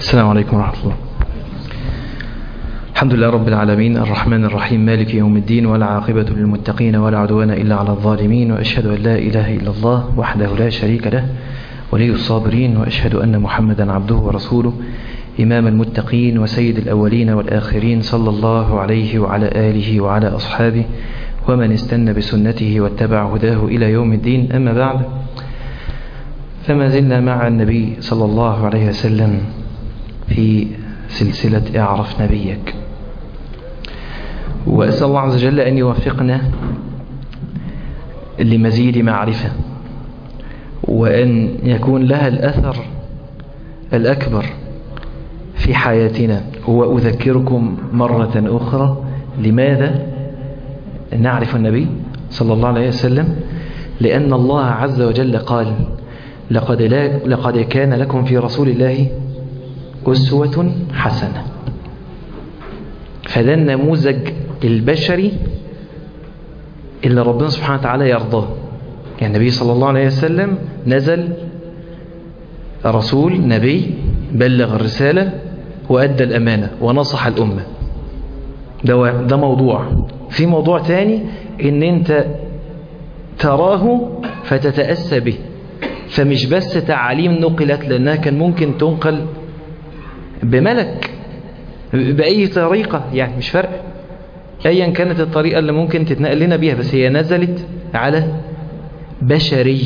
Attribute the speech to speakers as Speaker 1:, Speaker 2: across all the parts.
Speaker 1: السلام عليكم ورحمة الله الحمد لله رب العالمين الرحمن الرحيم مالك يوم الدين ولا عاقبة للمتقين ولا عدوان إلا على الظالمين وأشهد أن لا إله إلا الله وحده لا شريك له ولي الصابرين وأشهد أن محمدا عبده ورسوله إمام المتقين وسيد الأولين والآخرين صلى الله عليه وعلى آله وعلى أصحابه ومن استنى بسنته واتبع هداه إلى يوم الدين أما بعد فما زلنا مع النبي صلى الله عليه وسلم في سلسلة اعرف نبيك وأسأل الله عز وجل أن يوفقنا لمزيد معرفة وأن يكون لها الأثر الأكبر في حياتنا وأذكركم مرة أخرى لماذا نعرف النبي صلى الله عليه وسلم لأن الله عز وجل قال لقد, لا لقد كان لكم في رسول الله أسوة حسنة فده النموذج البشري اللي ربنا سبحانه وتعالى يرضاه يعني النبي صلى الله عليه وسلم نزل رسول نبي بلغ الرسالة وأدى الأمانة ونصح الأمة ده, ده موضوع في موضوع تاني ان انت تراه فتتأسى به فمش بس تعاليم نقلت لأنها كان ممكن تنقل بملك بأي طريقة يعني مش فرق أيا كانت الطريقة اللي ممكن تتنقل لنا بيها بس هي نزلت على بشري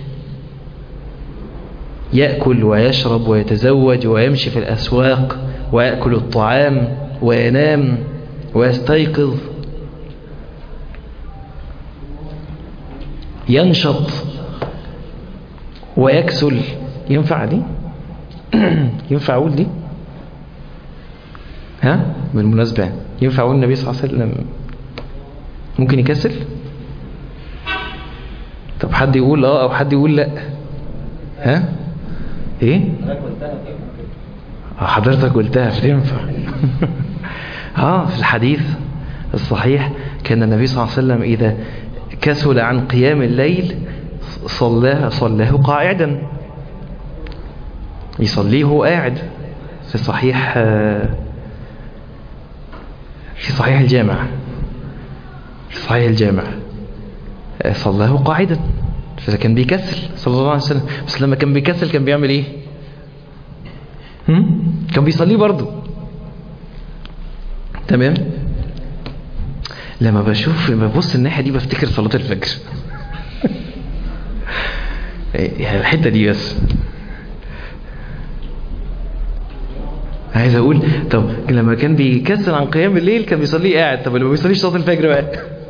Speaker 1: يأكل ويشرب ويتزوج ويمشي في الأسواق ويأكل الطعام وينام ويستيقظ ينشط ويكسل ينفع دي ينفع أقول دي ها بالمناسبة ينفع أقول النبي صلى الله عليه وسلم ممكن يكسل طب حد يقول اه او حد يقول لا ها ايه حضرتك قلتها فتنفع اه في الحديث الصحيح كان النبي صلى الله عليه وسلم إذا كسل عن قيام الليل صلاه صلاه قاعدا يصليه وهو قاعد في صحيح في صحيح الجامع في صحيح الجامع صلاه قاعدا فكان بيكسل صلى الله عليه وسلم بس لما كان بيكسل كان بيعمل ايه هم؟ كان بيصليه برضه تمام لما بشوف ببص الناحية دي بفتكر صلاة الفجر يعني الحتة دي بس عايز اقول طب لما كان بيكسل عن قيام الليل كان بيصليه قاعد طب لما بيصليش صلاة الفجر بقى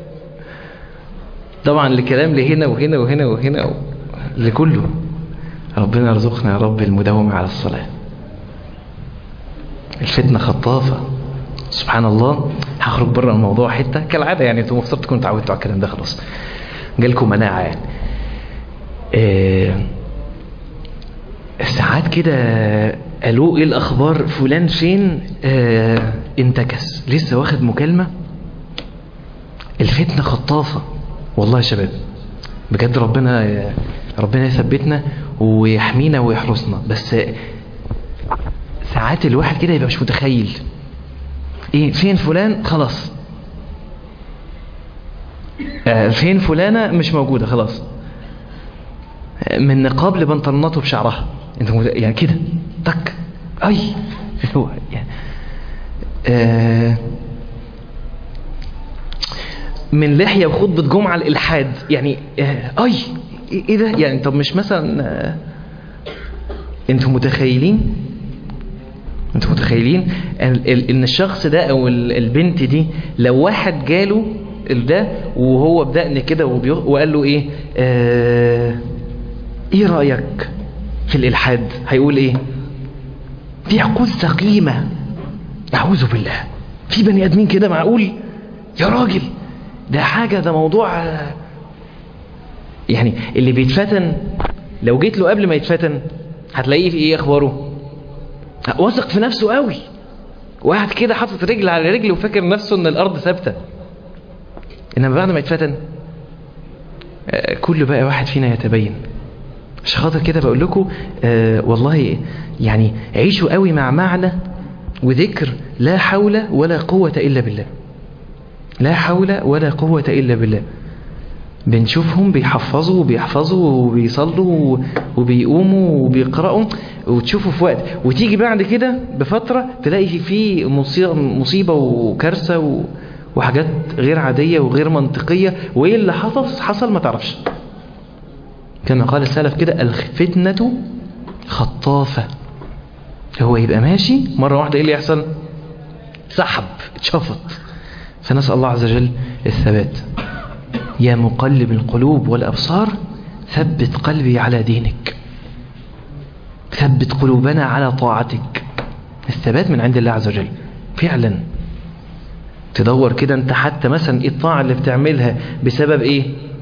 Speaker 1: طبعا الكلام لهنا وهنا وهنا وهنا لكله ربنا يرزقنا يا رب المداومة على الصلاة الفتنة خطافة سبحان الله هخرج بره الموضوع حته كالعاده يعني انتوا المفترض تكونوا اتعودتوا على الكلام ده خلاص جالكم مناعه يعني إيه ساعات كده قالوا ايه الاخبار فلان فين اه انتكس لسه واخد مكالمه الفتنه خطافه والله يا شباب بجد ربنا ربنا يثبتنا ويحمينا ويحرسنا بس ساعات الواحد كده يبقى مش متخيل ايه فين فلان خلاص آه فين فلانة مش موجودة خلاص من نقاب لبنطلوناته بشعرها انت يعني كده تك اي هو يعني آه من لحية وخطبة جمعة الإلحاد يعني آه اي ايه ده يعني طب مش مثلا آه انتوا متخيلين انتوا متخيلين ان الشخص ده او البنت دي لو واحد جاله ده وهو بدأني كده وقال له ايه آه ايه رأيك في الالحاد هيقول ايه دي عقول سقيمة اعوذ بالله في بني ادمين كده معقول يا راجل ده حاجة ده موضوع يعني اللي بيتفتن لو جيت له قبل ما يتفتن هتلاقيه في ايه اخباره واثق في نفسه قوي واحد كده حاطط رجل على رجل وفاكر نفسه ان الارض ثابته انما بعد ما يتفتن كل بقى واحد فينا يتبين مش خاطر كده بقول لكم آه والله يعني عيشوا قوي مع معنى وذكر لا حول ولا قوة إلا بالله لا حول ولا قوة إلا بالله بنشوفهم بيحفظوا وبيحفظوا وبيصلوا وبيقوموا وبيقرأوا وتشوفوا في وقت وتيجي بعد كده بفترة تلاقي في مصيبة, مصيبة وكارثة وحاجات غير عادية وغير منطقية وإيه اللي حصل حصل ما تعرفش كما قال السلف كده الفتنة خطافة هو يبقى ماشي مرة واحدة إيه اللي يحصل سحب اتشفط فنسأل الله عز وجل الثبات يا مقلب القلوب والأبصار ثبت قلبي على دينك ثبت قلوبنا على طاعتك الثبات من عند الله عز وجل فعلا تدور كده انت حتى مثلا ايه الطاعة اللي بتعملها بسبب ايه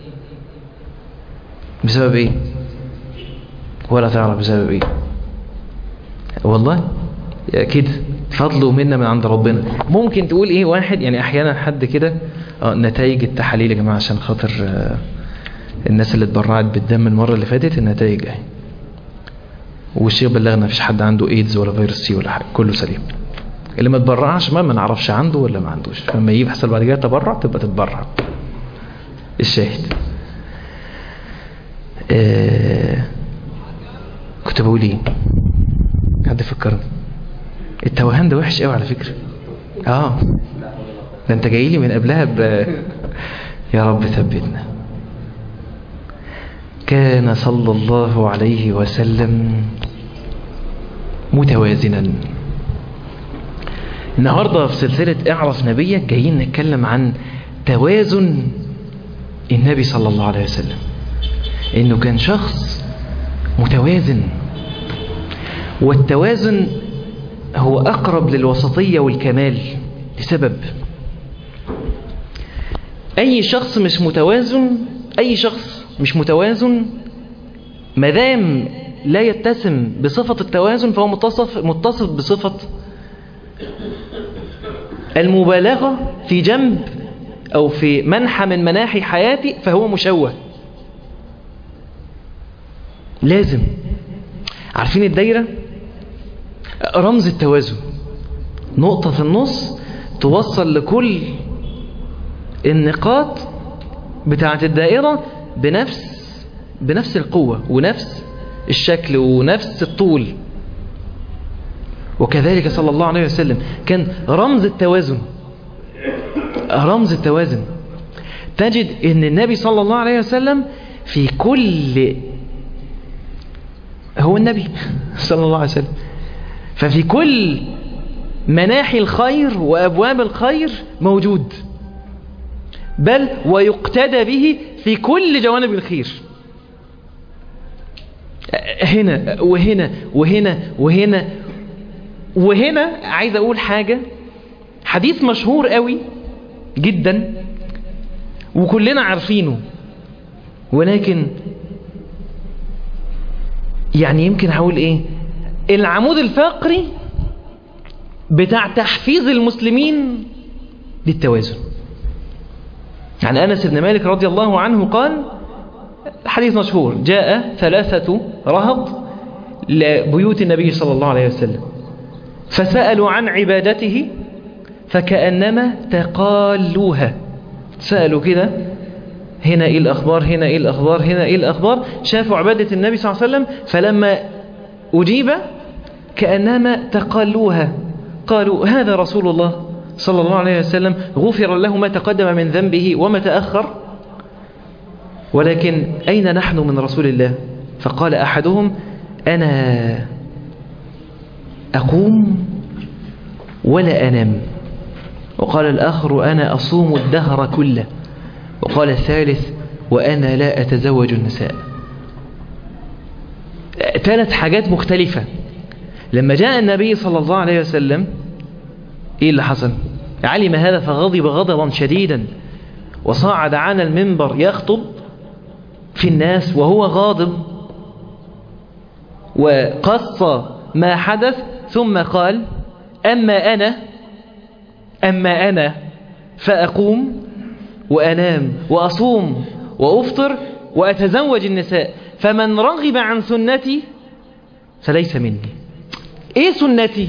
Speaker 1: بسبب ايه ولا تعرف بسبب ايه والله كده فضله منا من عند ربنا ممكن تقول ايه واحد يعني احيانا حد كده اه نتائج التحاليل يا جماعه عشان خاطر آه الناس اللي اتبرعت بالدم المره اللي فاتت النتائج اهي والشيخ بلغنا مفيش حد عنده ايدز ولا فيروس سي ولا حاجه كله سليم اللي ما اتبرعش ما ما نعرفش عنده ولا ما عندوش فلما يجي يحصل بعد كده تبرع تبقى تتبرع الشاهد آه كنت بقول ايه حد فكرني التوهان ده وحش قوي على فكرة اه ده انت جاي لي من قبلها ب يا رب ثبتنا كان صلى الله عليه وسلم متوازنا النهاردة في سلسلة اعرف نبيك جايين نتكلم عن توازن النبي صلى الله عليه وسلم انه كان شخص متوازن والتوازن هو أقرب للوسطية والكمال لسبب أي شخص مش متوازن أي شخص مش متوازن مدام لا يتسم بصفة التوازن فهو متصف, متصف بصفة المبالغة في جنب أو في منحى من مناحي حياتي فهو مشوه لازم عارفين الدايرة رمز التوازن نقطة في النص توصل لكل النقاط بتاعة الدائرة بنفس بنفس القوة ونفس الشكل ونفس الطول وكذلك صلى الله عليه وسلم كان رمز التوازن رمز التوازن تجد ان النبي صلى الله عليه وسلم في كل هو النبي صلى الله عليه وسلم ففي كل مناحي الخير وأبواب الخير موجود بل ويقتدى به في كل جوانب الخير هنا وهنا وهنا وهنا وهنا عايز أقول حاجة حديث مشهور قوي جدا وكلنا عارفينه ولكن يعني يمكن هقول ايه العمود الفقري بتاع تحفيز المسلمين للتوازن عن أنس بن مالك رضي الله عنه قال حديث مشهور جاء ثلاثة رهط لبيوت النبي صلى الله عليه وسلم فسألوا عن عبادته فكأنما تقالوها سألوا كده هنا إيه الأخبار هنا إيه الأخبار هنا إيه الأخبار شافوا عبادة النبي صلى الله عليه وسلم فلما أجيب كأنما تقالوها قالوا هذا رسول الله صلى الله عليه وسلم غفر له ما تقدم من ذنبه وما تأخر ولكن أين نحن من رسول الله فقال أحدهم أنا أقوم ولا أنام وقال الآخر أنا أصوم الدهر كله وقال الثالث وأنا لا أتزوج النساء ثلاث حاجات مختلفة لما جاء النبي صلى الله عليه وسلم إيه اللي حصل علم هذا فغضب غضبا شديدا وصعد عن المنبر يخطب في الناس وهو غاضب وقص ما حدث ثم قال أما أنا أما أنا فأقوم وأنام وأصوم وأفطر وأتزوج النساء فمن رغب عن سنتي فليس مني ايه سنتي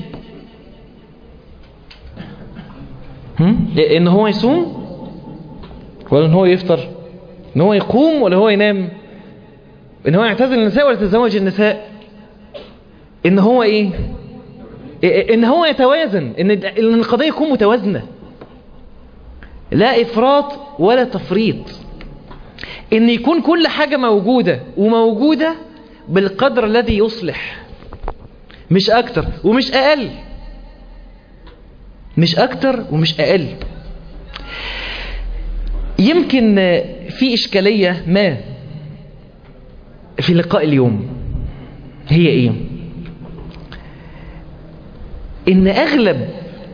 Speaker 1: هم؟ ان هو يصوم ولا ان هو يفطر ان هو يقوم ولا هو ينام ان هو يعتزل النساء ولا يتزوج النساء ان هو ايه ان هو يتوازن ان ان القضيه تكون متوازنه لا افراط ولا تفريط ان يكون كل حاجه موجوده وموجوده بالقدر الذي يصلح مش اكتر ومش اقل مش اكتر ومش اقل يمكن في اشكاليه ما في لقاء اليوم هي ايه ان اغلب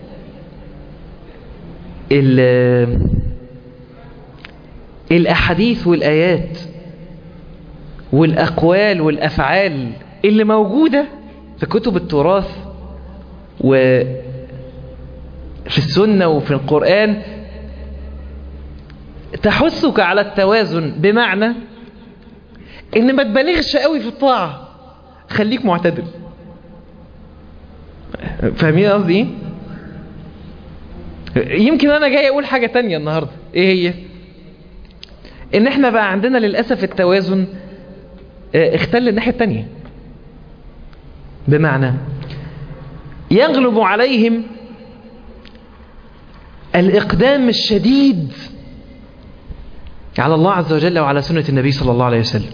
Speaker 1: الاحاديث والايات والاقوال والافعال اللي موجودة في كتب التراث وفي السنة وفي القرآن تحثك على التوازن بمعنى ان ما تبالغش قوي في الطاعة خليك معتدل فاهمين قصدي ايه يمكن انا جاي اقول حاجة تانية النهاردة ايه هي ان احنا بقى عندنا للأسف التوازن اختل الناحية التانية بمعنى يغلب عليهم الإقدام الشديد على الله عز وجل وعلى سنة النبي صلى الله عليه وسلم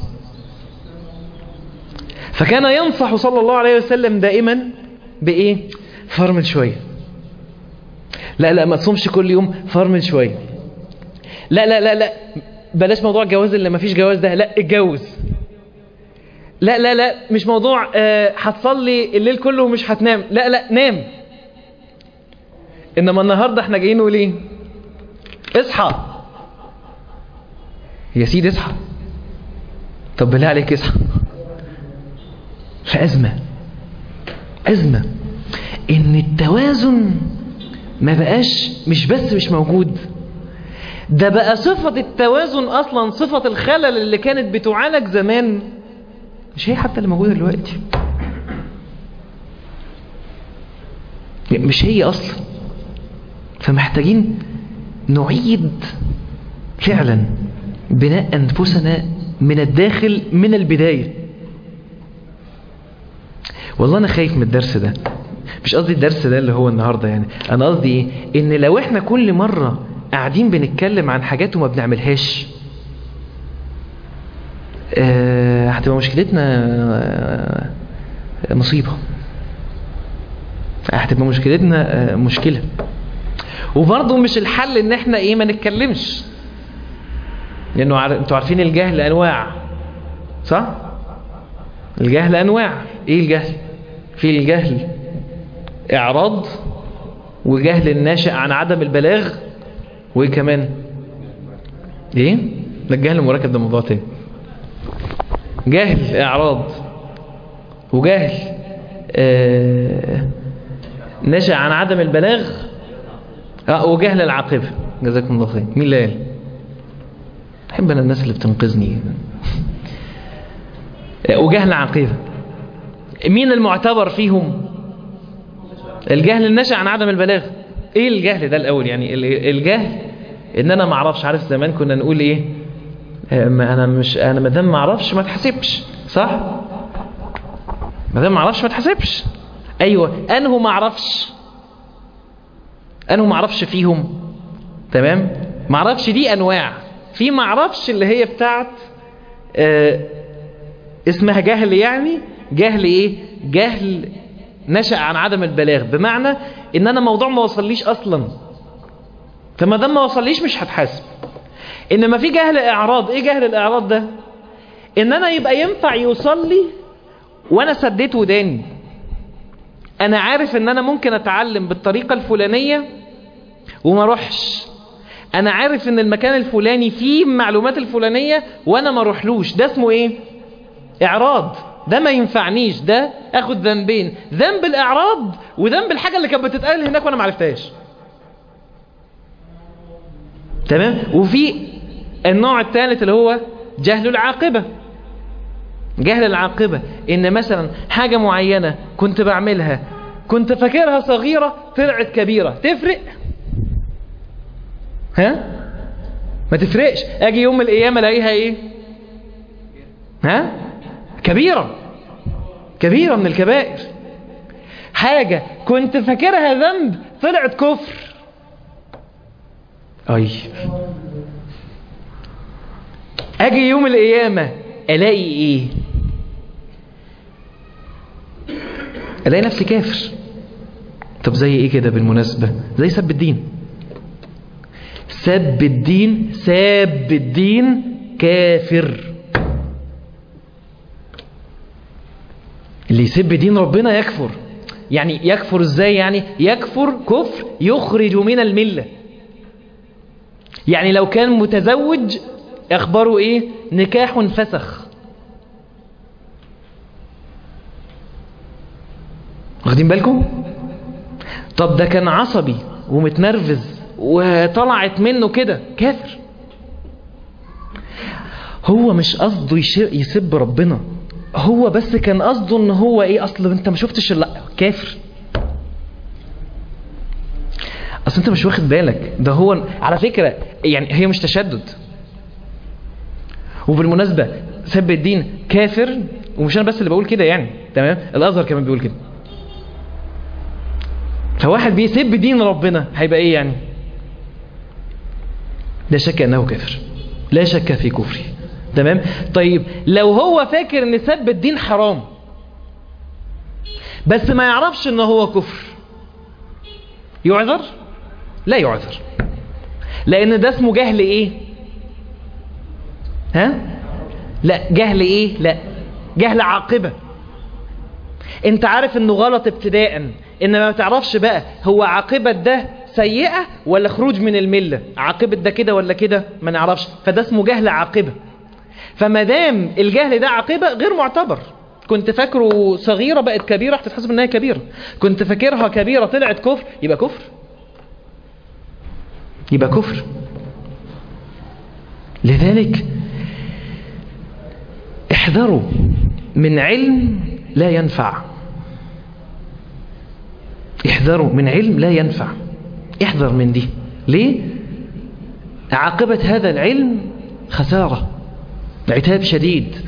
Speaker 1: فكان ينصح صلى الله عليه وسلم دائما بإيه فرمل شوية لا لا ما تصومش كل يوم فرمل شوية لا لا لا لا بلاش موضوع الجواز اللي ما فيش جواز ده لا اتجوز لا لا لا مش موضوع آه هتصلي الليل كله ومش هتنام لا لا نام انما النهارده احنا جايين نقول ايه اصحى يا سيدي اصحى طب بالله عليك اصحى في ازمه ازمه ان التوازن ما بقاش مش بس مش موجود ده بقى صفة التوازن أصلا صفة الخلل اللي كانت بتعالج زمان مش هي حتى اللي موجودة دلوقتي مش هي أصلا فمحتاجين نعيد فعلا بناء أنفسنا من الداخل من البداية والله أنا خايف من الدرس ده مش قصدي الدرس ده اللي هو النهاردة يعني أنا قصدي إيه إن لو إحنا كل مرة قاعدين بنتكلم عن حاجات وما بنعملهاش آه هتبقى مشكلتنا آه مصيبة هتبقى مشكلتنا آه مشكلة وبرضه مش الحل ان احنا ايه ما نتكلمش لانه عار... انتوا عارفين الجهل انواع صح الجهل انواع ايه الجهل في الجهل اعراض وجهل الناشئ عن عدم البلاغ وايه كمان ايه ده الجهل المركب ده موضوع تاني جهل اعراض وجهل آه نشأ عن عدم البلاغ اه وجهل العاقبة جزاكم الله خير مين اللي قال احب انا الناس اللي بتنقذني آه وجهل العاقبة مين المعتبر فيهم الجهل النشأ عن عدم البلاغ ايه الجهل ده الاول يعني الجهل ان انا ما اعرفش عارف زمان كنا نقول ايه ما انا مش انا ما دام ما اعرفش ما اتحاسبش صح ما دام ما اعرفش ما اتحاسبش ايوه انه ما اعرفش انه ما اعرفش فيهم تمام ما اعرفش دي انواع في ما اعرفش اللي هي بتاعت اه اسمها جهل يعني جهل ايه جهل نشأ عن عدم البلاغ بمعنى ان انا موضوع ما وصليش اصلا فما دام ما وصليش مش هتحاسب انما في جهل اعراض ايه جهل الاعراض ده ان انا يبقى ينفع يوصل لي وانا سديت وداني انا عارف ان انا ممكن اتعلم بالطريقة الفلانية وما اروحش انا عارف ان المكان الفلاني فيه المعلومات الفلانية وانا ما اروحلوش ده اسمه ايه اعراض ده ما ينفعنيش ده اخد ذنبين ذنب الاعراض وذنب الحاجة اللي كانت بتتقال هناك وانا ما عرفتهاش تمام وفي النوع الثالث اللي هو جهل العاقبة جهل العاقبة ان مثلا حاجة معينة كنت بعملها كنت فاكرها صغيرة طلعت كبيرة تفرق ها ما تفرقش اجي يوم القيامة الاقيها ايه ها كبيرة كبيرة من الكبائر حاجة كنت فاكرها ذنب طلعت كفر اي اجي يوم القيامة الاقي ايه الاقي نفسي كافر طب زي ايه كده بالمناسبة زي سب الدين سب الدين ساب الدين كافر اللي يسب دين ربنا يكفر يعني يكفر ازاي يعني يكفر كفر يخرج من الملة يعني لو كان متزوج اخباره ايه نكاح فسخ واخدين بالكم طب ده كان عصبي ومتنرفز وطلعت منه كده كافر هو مش قصده يسب ربنا هو بس كان قصده ان هو ايه اصل انت ما شفتش لا كافر اصل انت مش واخد بالك ده هو على فكرة يعني هي مش تشدد وبالمناسبة سب الدين كافر ومش انا بس اللي بقول كده يعني تمام الازهر كمان بيقول كده فواحد بيسب دين ربنا هيبقى ايه يعني لا شك انه كافر لا شك في كفره تمام طيب لو هو فاكر ان سب الدين حرام بس ما يعرفش ان هو كفر يعذر لا يعذر لان ده اسمه جهل ايه ها لا جهل ايه لا جهل عاقبة انت عارف انه غلط ابتداء انما ما تعرفش بقى هو عاقبة ده سيئة ولا خروج من الملة عاقبة ده كده ولا كده ما نعرفش فده اسمه جهل عاقبة فما دام الجهل ده عاقبة غير معتبر كنت فاكره صغيرة بقت كبيرة هتتحسب انها كبيرة كنت فاكرها كبيرة طلعت كفر يبقى كفر يبقى كفر لذلك احذروا من علم لا ينفع احذروا من علم لا ينفع احذر من دي ليه عاقبة هذا العلم خسارة عتاب شديد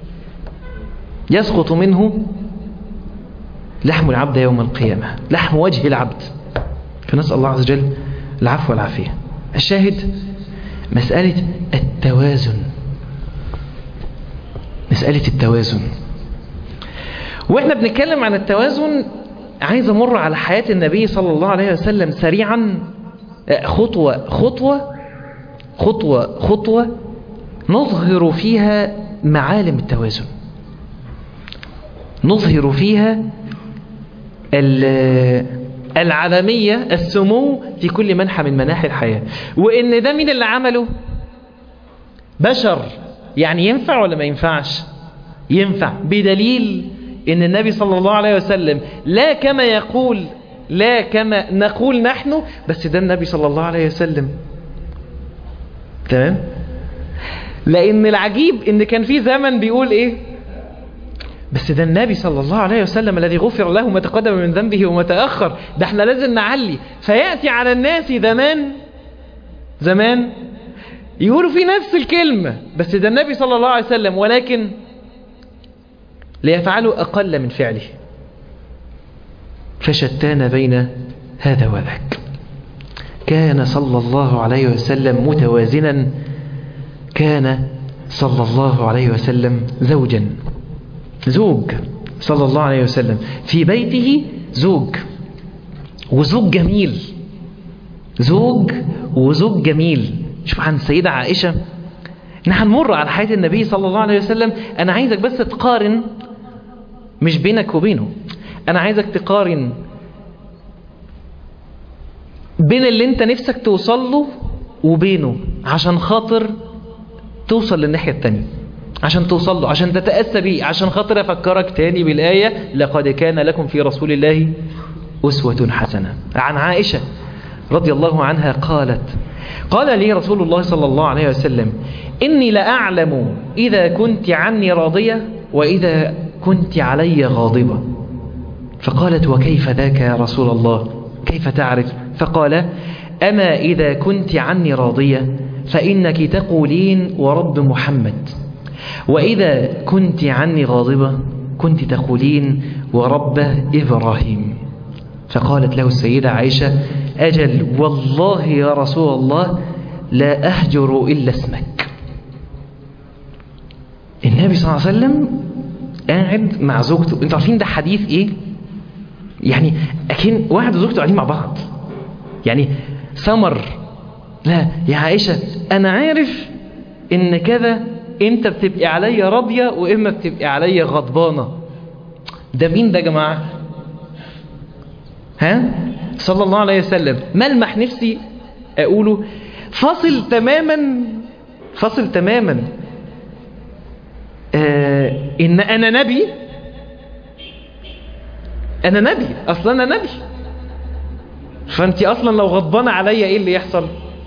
Speaker 1: يسقط منه لحم العبد يوم القيامة لحم وجه العبد فنسأل الله عز وجل العفو والعافية الشاهد مسألة التوازن مسألة التوازن واحنا بنتكلم عن التوازن عايز امر على حياة النبي صلى الله عليه وسلم سريعا خطوة خطوة خطوة خطوة نظهر فيها معالم التوازن نظهر فيها العالمية السمو في كل منحى من مناحي الحياة وإن ده مين اللي عمله بشر يعني ينفع ولا ما ينفعش ينفع بدليل إن النبي صلى الله عليه وسلم لا كما يقول لا كما نقول نحن بس ده النبي صلى الله عليه وسلم تمام لأن العجيب إن كان في زمن بيقول إيه بس ده النبي صلى الله عليه وسلم الذي غفر له ما تقدم من ذنبه وما تأخر ده احنا لازم نعلي فيأتي على الناس زمان زمان يقولوا في نفس الكلمة بس ده النبي صلى الله عليه وسلم ولكن ليفعلوا أقل من فعله فشتان بين هذا وذاك كان صلى الله عليه وسلم متوازنا كان صلى الله عليه وسلم زوجا زوج صلى الله عليه وسلم في بيته زوج وزوج جميل زوج وزوج جميل شوف عن السيدة عائشة نحن هنمر على حياة النبي صلى الله عليه وسلم أنا عايزك بس تقارن مش بينك وبينه أنا عايزك تقارن بين اللي انت نفسك توصل له وبينه عشان خاطر توصل للناحية التانية عشان توصل له عشان تتأسى بيه عشان خاطر أفكرك تاني بالآية لقد كان لكم في رسول الله أسوة حسنة عن عائشة رضي الله عنها قالت قال لي رسول الله صلى الله عليه وسلم إني لأعلم إذا كنت عني راضية وإذا كنت علي غاضبة فقالت وكيف ذاك يا رسول الله كيف تعرف فقال أما إذا كنت عني راضية فإنك تقولين ورب محمد وإذا كنت عني غاضبة كنت تقولين ورب إبراهيم فقالت له السيدة عائشة أجل والله يا رسول الله لا أهجر إلا اسمك النبي صلى الله عليه وسلم قاعد مع زوجته انتوا عارفين ده حديث ايه يعني اكن واحد وزوجته قاعدين مع بعض يعني ثمر لا يا عائشة انا عارف ان كذا انت بتبقي عليا راضية واما بتبقي عليا غضبانة ده مين ده يا جماعة ها صلى الله عليه وسلم ملمح نفسي اقوله فاصل تماما فاصل تماما آه ان انا نبي انا نبي اصلا انا نبي فانت اصلا لو غضبانه عليا ايه اللي يحصل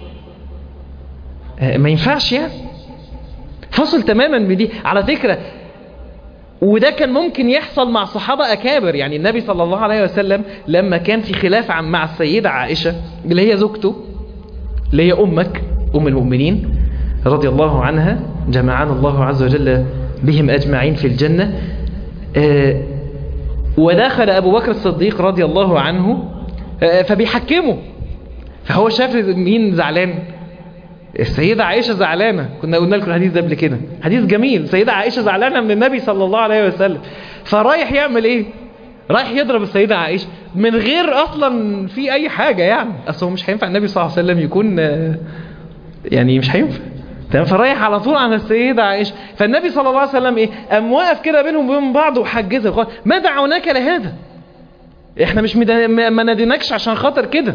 Speaker 1: آه ما ينفعش يعني فصل تماما بدي على فكرة وده كان ممكن يحصل مع صحابة أكابر يعني النبي صلى الله عليه وسلم لما كان في خلاف عن مع السيدة عائشة اللي هي زوجته اللي هي أمك أم المؤمنين رضي الله عنها جمعنا الله عز وجل بهم أجمعين في الجنة آه ودخل أبو بكر الصديق رضي الله عنه آه فبيحكمه فهو شاف مين زعلان السيدة عائشة زعلانة كنا قلنا لكم الحديث ده قبل كده حديث جميل السيدة عائشة زعلانة من النبي صلى الله عليه وسلم فرايح يعمل ايه رايح يضرب السيدة عائشة من غير اصلا في اي حاجة يعني اصل هو مش هينفع النبي صلى الله عليه وسلم يكون يعني مش هينفع تمام فرايح على طول على السيدة عائشة فالنبي صلى الله عليه وسلم ايه قام واقف كده بينهم وبين بعض وحجزها وقال ما دعوناك لهذا احنا مش مدا... ما ناديناكش عشان خاطر كده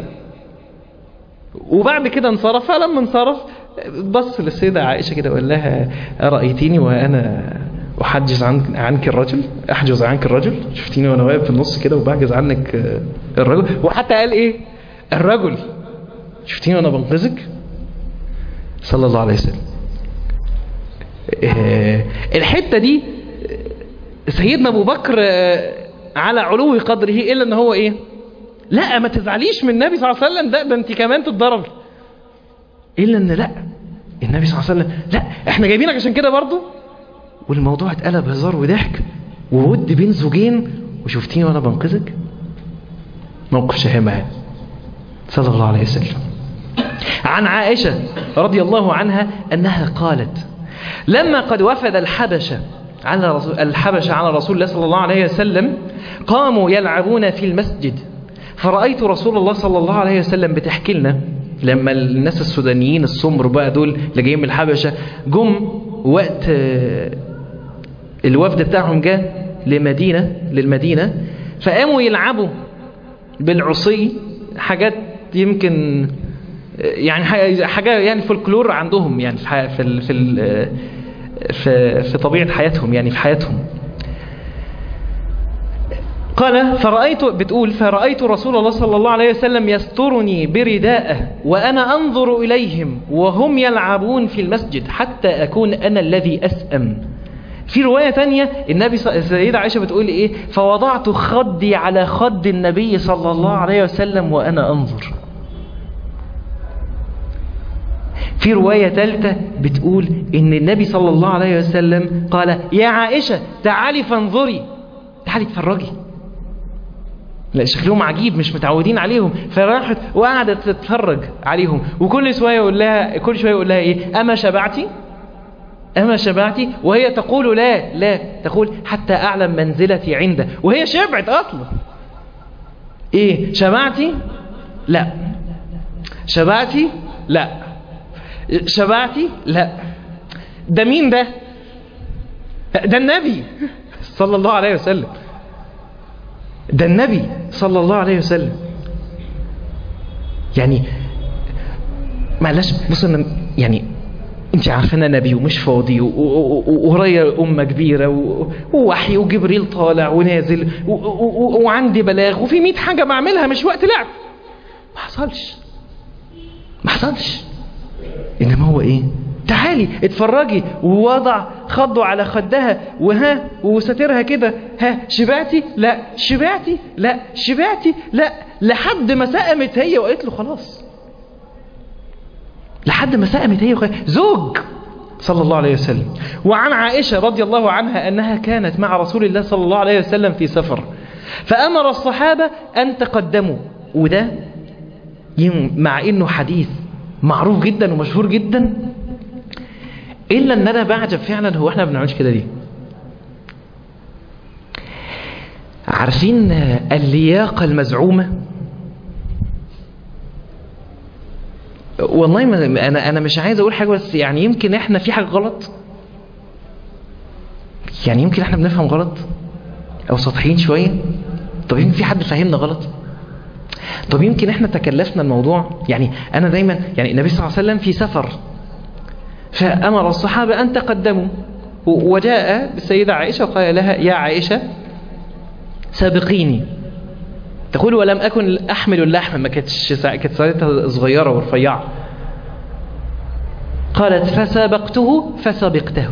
Speaker 1: وبعد كده انصرف فلما انصرف بص للسيدة عائشة كده وقال لها أرأيتيني وأنا أحجز عنك, عنك الرجل أحجز عنك الرجل شفتيني وأنا واقف في النص كده وبحجز عنك الرجل وحتى قال إيه الرجل شفتيني وأنا بنقذك صلى الله عليه وسلم الحتة دي سيدنا أبو بكر على علو قدره إلا أن هو إيه لا ما تزعليش من النبي صلى الله عليه وسلم ده ده انت كمان تتضرب الا ان لا النبي صلى الله عليه وسلم لا احنا جايبينك عشان كده برضو والموضوع اتقلب هزار وضحك وود بين زوجين وشفتيني وانا بنقذك موقف شهامة صلى الله عليه وسلم عن عائشة رضي الله عنها أنها قالت لما قد وفد الحبشة على رسول الحبشة على رسول الله صلى الله عليه وسلم قاموا يلعبون في المسجد فرأيت رسول الله صلى الله عليه وسلم بتحكي لنا لما الناس السودانيين السمر بقى دول اللي جايين من الحبشة جم وقت الوفد بتاعهم جاء لمدينة للمدينة فقاموا يلعبوا بالعصي حاجات يمكن يعني حاجة يعني فولكلور عندهم يعني في في في في, في طبيعة حياتهم يعني في حياتهم قال فرأيت بتقول فرأيت رسول الله صلى الله عليه وسلم يسترني برداءه وأنا أنظر إليهم وهم يلعبون في المسجد حتى أكون أنا الذي أسأم في رواية تانية النبي السيدة عائشة بتقول إيه فوضعت خدي على خد النبي صلى الله عليه وسلم وأنا أنظر في رواية ثالثة بتقول إن النبي صلى الله عليه وسلم قال يا عائشة تعالي فانظري تعالي اتفرجي لا شكلهم عجيب مش متعودين عليهم فراحت وقعدت تتفرج عليهم وكل شويه يقول لها كل شويه يقول لها ايه اما شبعتي اما شبعتي وهي تقول لا لا تقول حتى اعلم منزلتي عنده وهي شبعت اصلا ايه شبعتي لا شبعتي لا شبعتي لا ده مين ده ده النبي صلى الله عليه وسلم ده النبي صلى الله عليه وسلم يعني معلش بص انا يعني انت عارفه انا نبي ومش فاضي ورايا امه كبيره ووحي وجبريل طالع ونازل وعندي بلاغ وفي 100 حاجه بعملها مش وقت لعب ما حصلش ما حصلش انما هو ايه تعالي اتفرجي ووضع خضوا على خدها وها وسترها كده ها شبعتي لا شبعتي لا شبعتي لا لحد ما سقمت هي وقالت له خلاص لحد ما سقمت هي وقالت زوج صلى الله عليه وسلم وعن عائشة رضي الله عنها أنها كانت مع رسول الله صلى الله عليه وسلم في سفر فأمر الصحابة أن تقدموا وده مع إنه حديث معروف جدا ومشهور جدا إلا أن أنا بعجب فعلا هو إحنا بنعملش كده ليه عارفين اللياقة المزعومة والله ما أنا أنا مش عايز أقول حاجة بس يعني يمكن إحنا في حاجة غلط يعني يمكن إحنا بنفهم غلط أو سطحيين شوية طب يمكن في حد فهمنا غلط طب يمكن احنا تكلفنا الموضوع يعني انا دايما يعني النبي صلى الله عليه وسلم في سفر فامر الصحابة ان تقدموا وجاء السيدة عائشة وقال لها يا عائشة سابقيني تقول ولم اكن احمل اللحم ما كانتش كانت ساعتها صغيرة ورفيعة قالت فسابقته فسبقته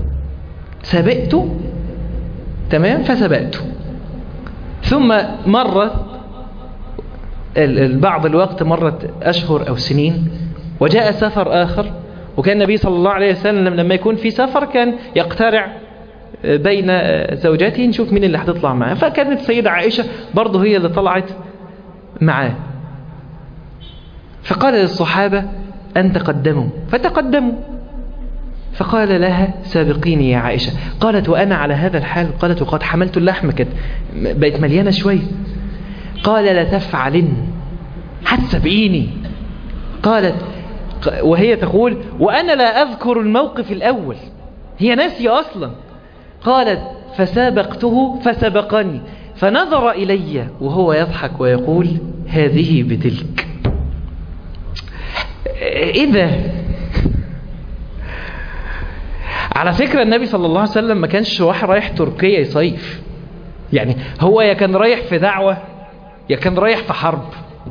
Speaker 1: سبقته تمام فسبقته ثم مرت بعض الوقت مرت أشهر أو سنين وجاء سفر آخر وكان النبي صلى الله عليه وسلم لما يكون في سفر كان يقترع بين زوجاته نشوف مين اللي هتطلع معاه فكانت السيدة عائشة برضه هي اللي طلعت معاه فقال للصحابة أن تقدموا فتقدموا فقال لها سابقيني يا عائشة قالت وأنا على هذا الحال قالت وقد حملت اللحم كانت بقت مليانة شوية قال لا تفعلن هتسبقيني قالت وهي تقول وأنا لا أذكر الموقف الأول هي ناسية أصلا قالت فسابقته فسبقني فنظر إلي وهو يضحك ويقول هذه بتلك إذا على فكرة النبي صلى الله عليه وسلم ما كانش واحد رايح تركيا يصيف يعني هو يا كان رايح في دعوة يا كان رايح في حرب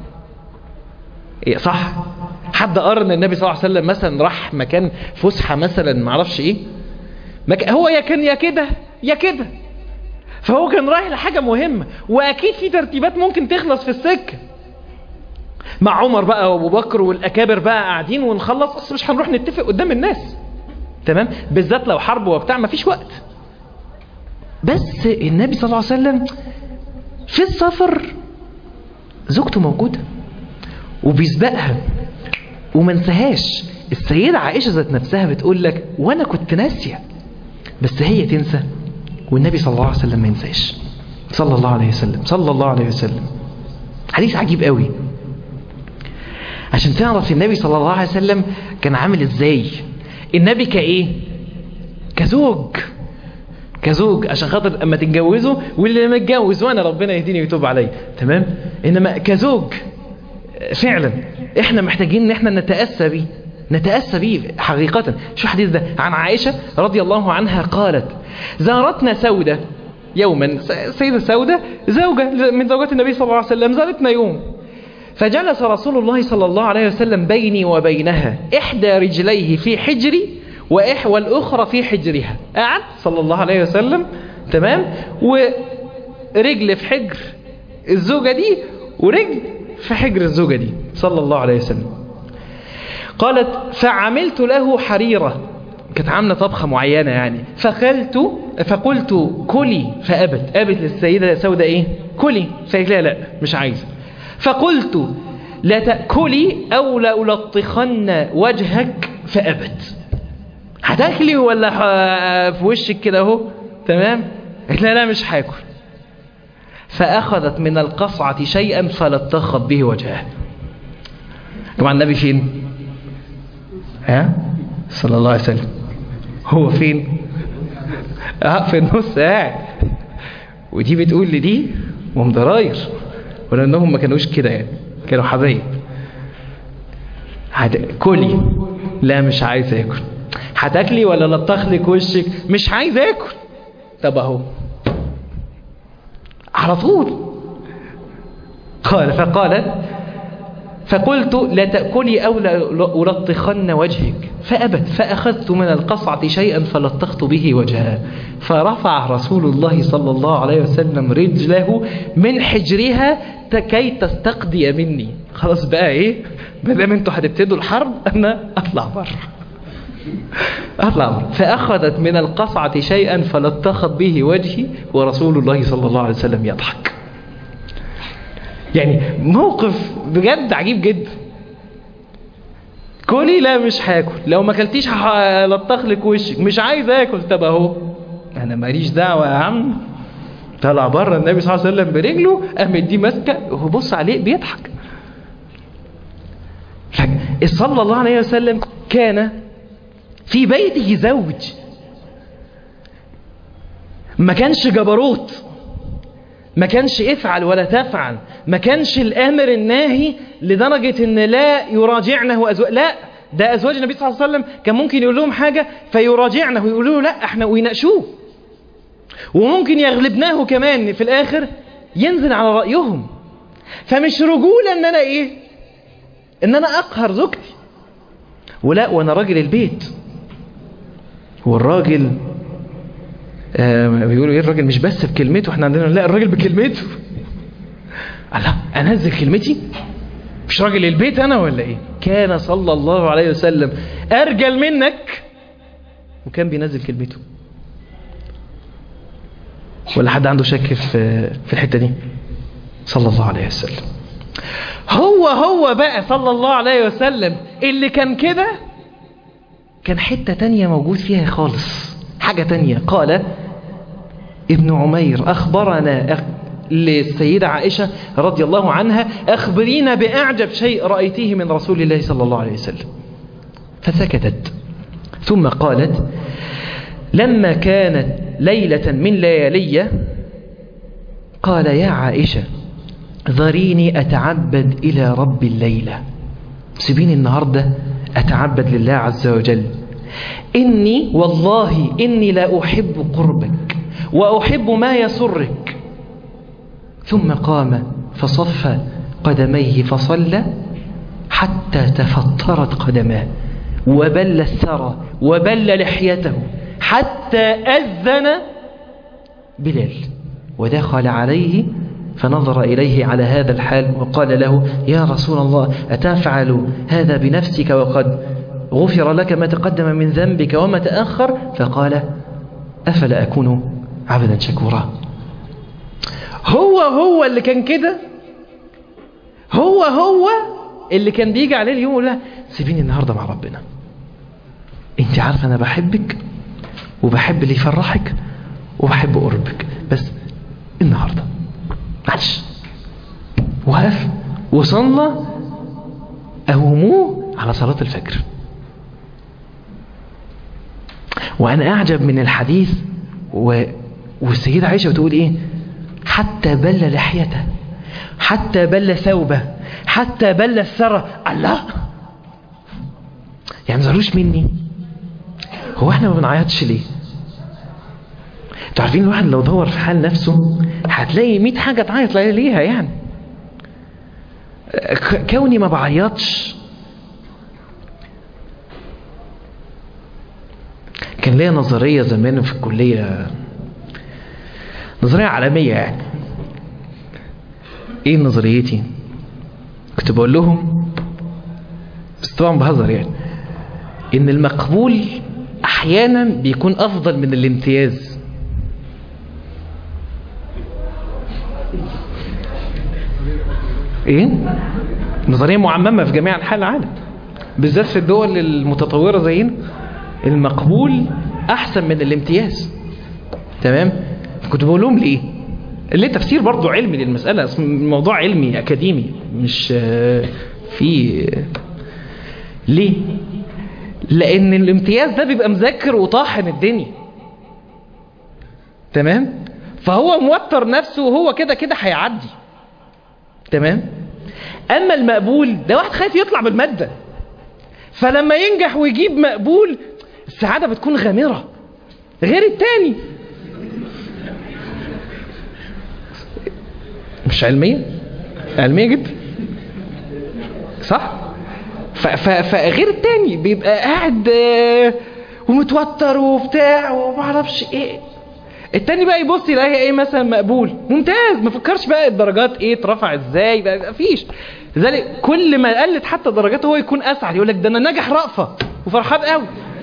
Speaker 1: صح حد قرر ان النبي صلى الله عليه وسلم مثلا راح مكان فسحة مثلا معرفش ايه مك... هو يا كان يا كده يا كده فهو كان رايح لحاجة مهمة واكيد في ترتيبات ممكن تخلص في السكة مع عمر بقى وابو بكر والاكابر بقى قاعدين ونخلص بس مش هنروح نتفق قدام الناس تمام بالذات لو حرب وبتاع مفيش وقت بس النبي صلى الله عليه وسلم في السفر زوجته موجودة وبيسبقها وما انساهاش السيدة عائشة ذات نفسها بتقول لك وانا كنت ناسية بس هي تنسى والنبي صلى الله عليه وسلم ما ينساش صلى الله عليه وسلم صلى الله عليه وسلم حديث عجيب قوي عشان تعرف النبي صلى الله عليه وسلم كان عامل ازاي النبي كايه كزوج كزوج عشان خاطر اما تتجوزوا واللي متجوز وانا ربنا يهديني ويتوب عليا تمام انما كزوج فعلا احنا محتاجين ان احنا نتاسى بيه نتاسى بيه حقيقه شو الحديث ده عن عائشه رضي الله عنها قالت زارتنا سوده يوما سيده سوده زوجه من زوجات النبي صلى الله عليه وسلم زارتنا يوم فجلس رسول الله صلى الله عليه وسلم بيني وبينها إحدى رجليه في حجري وإح والأخرى في حجرها قعد صلى الله عليه وسلم تمام ورجل في حجر الزوجة دي ورجل في حجر الزوجة دي صلى الله عليه وسلم قالت فعملت له حريرة كانت عاملة طبخة معينة يعني فقلت فقلت كلي فأبت أبت للسيدة سودة إيه كلي فقالت لا لا مش عايزة فقلت لا تأكلي أو لألطخن وجهك فأبت هتاكلي ولا في وشك كده اهو تمام قالت لا لا مش هاكل فأخذت من القصعة شيئا فلطخت به وجهها طبعا النبي فين ها صلى الله عليه وسلم هو فين اه في النص قاعد ودي بتقول لدي ومضراير ولانهم ما كانوش كده يعني كانوا حبايب هت... كلي لا مش عايز اكل هتاكلي ولا لطخلك وشك مش عايز اكل طب اهو على طول قال فقالت فقلت لا تأكلي أو لألطخن وجهك فأبت فأخذت من القصعة شيئا فلطخت به وجهها فرفع رسول الله صلى الله عليه وسلم رجله من حجرها كي تستقضي مني خلاص بقى ايه بدام انتوا هتبتدوا الحرب انا اطلع بره اطلع بره فاخذت من القصعة شيئا فلطخت به وجهي ورسول الله صلى الله عليه وسلم يضحك يعني موقف بجد عجيب جدا كلي لا مش هاكل لو ما اكلتيش هلطخ لك وشك مش عايز اكل طب اهو انا ماليش دعوه يا عم طلع بره النبي صلى الله عليه وسلم برجله قام دي ماسكه وهو بص عليه بيضحك صلى الله عليه وسلم كان في بيته زوج ما كانش جبروت ما كانش افعل ولا تفعل ما كانش الامر الناهي لدرجة ان لا يراجعنه ازواج لا ده ازواج النبي صلى الله عليه وسلم كان ممكن يقول لهم حاجة فيراجعنه ويقولوا له لا احنا ويناقشوه وممكن يغلبناه كمان في الاخر ينزل على رأيهم فمش رجولة ان انا ايه ان انا اقهر زوجتي ولا وانا راجل البيت والراجل آه بيقولوا ايه الراجل مش بس بكلمته احنا عندنا لا الراجل بكلمته الله انزل كلمتي مش راجل البيت انا ولا ايه كان صلى الله عليه وسلم ارجل منك وكان بينزل كلمته ولا حد عنده شك في في الحته دي صلى الله عليه وسلم هو هو بقى صلى الله عليه وسلم اللي كان كده كان حته تانية موجود فيها خالص حاجة تانية قال ابن عمير أخبرنا للسيدة عائشة رضي الله عنها أخبرينا بأعجب شيء رأيتيه من رسول الله صلى الله عليه وسلم فسكتت ثم قالت لما كانت ليلة من ليالي قال يا عائشة ذريني أتعبد إلى رب الليلة سيبيني النهاردة أتعبد لله عز وجل إني والله إني لا أحب قربك وأحب ما يسرك ثم قام فصف قدميه فصلى حتى تفطرت قدماه وبل الثرى وبل لحيته حتى أذن بلال ودخل عليه فنظر إليه على هذا الحال وقال له يا رسول الله أتفعل هذا بنفسك وقد غفر لك ما تقدم من ذنبك وما تأخر فقال أفلا أكون عبدا شكورا هو هو اللي كان كده هو هو اللي كان بيجي عليه اليوم يقول لها سيبيني النهارده مع ربنا انت عارفه انا بحبك وبحب اللي يفرحك وبحب قربك بس النهارده معلش وقف وصلى أهموه على صلاة الفجر وأنا أعجب من الحديث و... والسيدة عائشة بتقول إيه حتى بل لحيته حتى بل ثوبه حتى بل الثرى الله يعني مزعلوش مني هو احنا ما بنعيطش ليه انتوا عارفين الواحد لو دور في حال نفسه هتلاقي 100 حاجة تعيط ليها يعني كوني ما بعيطش كان ليا نظرية زمان في الكلية نظرية عالمية يعني ايه نظريتي كنت بقول لهم بس طبعا بهزر يعني ان المقبول احيانا بيكون افضل من الامتياز ايه نظرية معممة في جميع انحاء العالم بالذات في الدول المتطورة زينا المقبول احسن من الامتياز تمام كنت بقول لهم ليه ليه تفسير برضو علمي للمسألة الموضوع علمي أكاديمي مش في ليه لأن الامتياز ده بيبقى مذكر وطاحن الدنيا تمام فهو موتر نفسه وهو كده كده هيعدي تمام أما المقبول ده واحد خايف يطلع بالمادة فلما ينجح ويجيب مقبول السعادة بتكون غامرة غير التاني مش علمية علمية جدا صح ف- ف- فغير التاني بيبقى قاعد آه، ومتوتر وبتاع ومعرفش ايه التاني بقى يبص يلاقي ايه مثلا مقبول ممتاز ما فكرش بقى الدرجات ايه اترفع ازاي بقى مفيش لذلك كل ما قلت حتى درجاته هو يكون اسعد يقول لك ده انا ناجح رأفة وفرحان قوي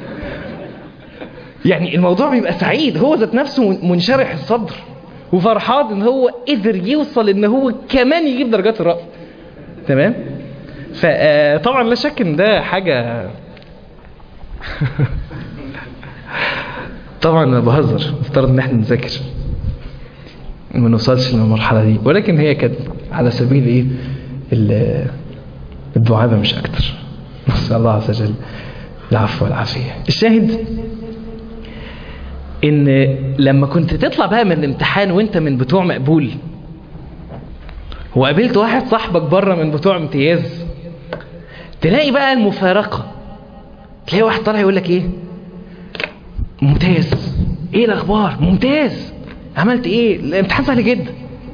Speaker 1: يعني الموضوع بيبقى سعيد هو ذات نفسه منشرح الصدر وفرحان ان هو قدر يوصل ان هو كمان يجيب درجات الرأفة تمام فطبعا لا شك ان ده حاجة طبعا انا بهزر افترض ان احنا نذاكر ما نوصلش للمرحلة دي ولكن هي كانت على سبيل ايه ال- الدعابة مش اكتر نسأل الله عز وجل العفو والعافية الشاهد ان لما كنت تطلع بقى من الامتحان وانت من بتوع مقبول وقابلت واحد صاحبك بره من بتوع امتياز تلاقي بقى المفارقة تلاقي واحد طالع يقول لك ايه ممتاز ايه الاخبار ممتاز عملت ايه الامتحان سهل جدا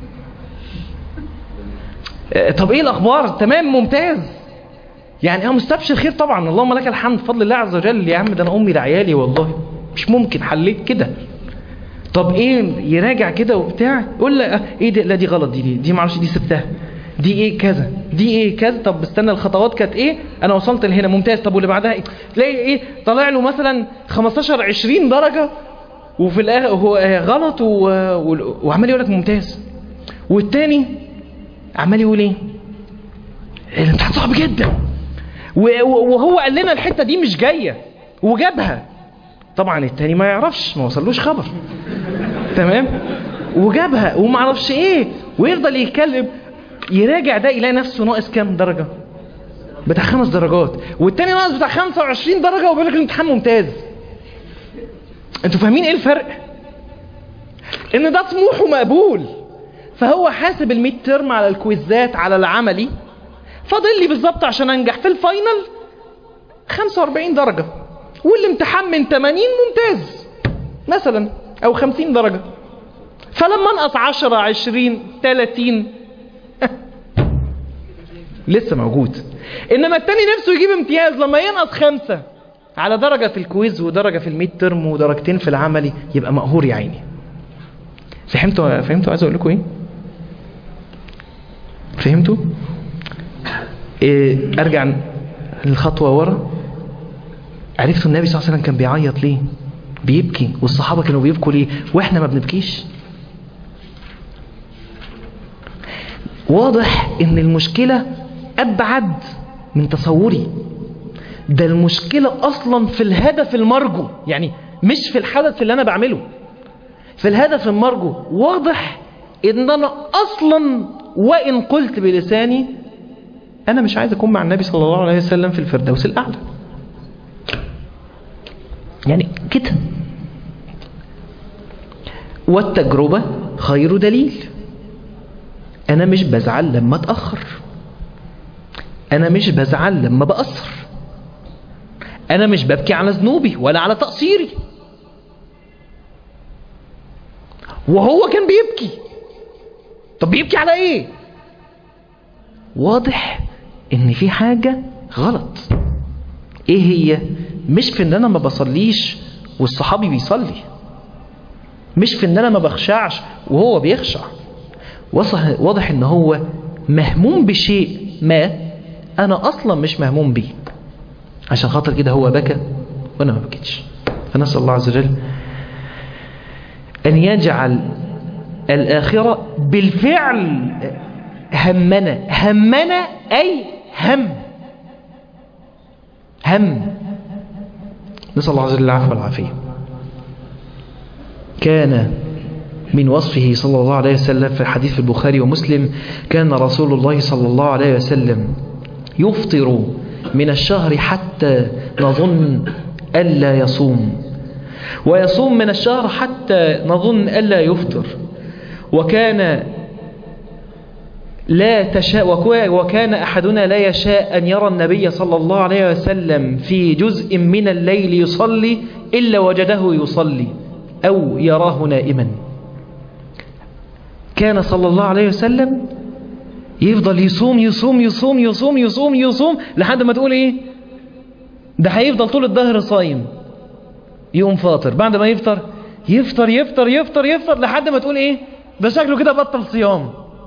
Speaker 1: آه، طب ايه الاخبار تمام ممتاز يعني اه مستبشر خير طبعا اللهم لك الحمد بفضل الله عز وجل يا عم ده انا امي لعيالي والله مش ممكن حليت كده طب ايه يراجع كده وبتاع يقول لا آه، ايه دي لا دي غلط دي دي, دي معرفش دي سبتها دي ايه كذا دي ايه كذا طب استنى الخطوات كانت ايه انا وصلت لهنا ممتاز طب واللي بعدها ايه تلاقي ايه طالع له مثلا 15 20 درجه وفي الاخر هو آه، غلط و... و... وعمال يقول لك ممتاز والتاني عمال يقول ايه الامتحان صعب جدا و- و- وهو قال لنا الحته دي مش جايه وجابها طبعا التاني ما يعرفش ما وصلوش خبر تمام وجابها وما اعرفش ايه ويفضل يتكلم يراجع ده يلاقي نفسه ناقص كام درجه بتاع خمس درجات والتاني ناقص بتاع 25 درجه وبيقول لك الامتحان ممتاز انتوا فاهمين ايه الفرق ان ده طموحه مقبول فهو حاسب الميد ترم على الكويزات على العملي فاضل لي بالظبط عشان انجح في الفاينل 45 درجة والامتحان من 80 ممتاز مثلا او 50 درجة فلما انقص 10 20 30 لسه موجود انما التاني نفسه يجيب امتياز لما ينقص خمسة على درجة في الكويز ودرجة في الميد ترم ودرجتين في العملي يبقى مقهور يا عيني فهمتوا فهمتوا عايز اقول لكم ايه فهمتوا إيه ارجع الخطوة ورا عرفتوا النبي صلى الله عليه وسلم كان بيعيط ليه بيبكي والصحابة كانوا بيبكوا ليه واحنا ما بنبكيش واضح ان المشكلة ابعد من تصوري ده المشكلة اصلا في الهدف المرجو يعني مش في الحدث اللي انا بعمله في الهدف المرجو واضح ان انا اصلا وان قلت بلساني انا مش عايز اكون مع النبي صلى الله عليه وسلم في الفردوس الاعلى يعني كده والتجربة خير دليل انا مش بزعل لما اتأخر انا مش بزعل لما بأثر انا مش ببكي على ذنوبي ولا على تقصيري وهو كان بيبكي طب بيبكي على ايه واضح ان في حاجة غلط ايه هي مش في ان انا ما بصليش والصحابي بيصلي مش في ان انا ما بخشعش وهو بيخشع وصح- واضح ان هو مهموم بشيء ما انا اصلا مش مهموم بيه عشان خاطر كده هو بكى وانا ما بكيتش فنسأل الله عز وجل أن يجعل الآخرة بالفعل همنا همنا أي هم هم نسأل الله عز وجل العفو والعافية كان من وصفه صلى الله عليه وسلم في حديث البخاري ومسلم كان رسول الله صلى الله عليه وسلم يفطر من الشهر حتى نظن ألا يصوم ويصوم من الشهر حتى نظن ألا يفطر وكان لا تشاء وكا- وكان أحدنا لا يشاء أن يرى النبي صلى الله عليه وسلم في جزء من الليل يصلي إلا وجده يصلي أو يراه نائما كان صلى الله عليه وسلم يفضل يصوم يصوم يصوم يصوم يصوم يصوم لحد ما تقول ايه ده هيفضل طول الظهر صايم يقوم فاطر بعد ما يفطر يفطر يفطر يفطر يفطر لحد ما تقول ايه ده شكله كده بطل صيام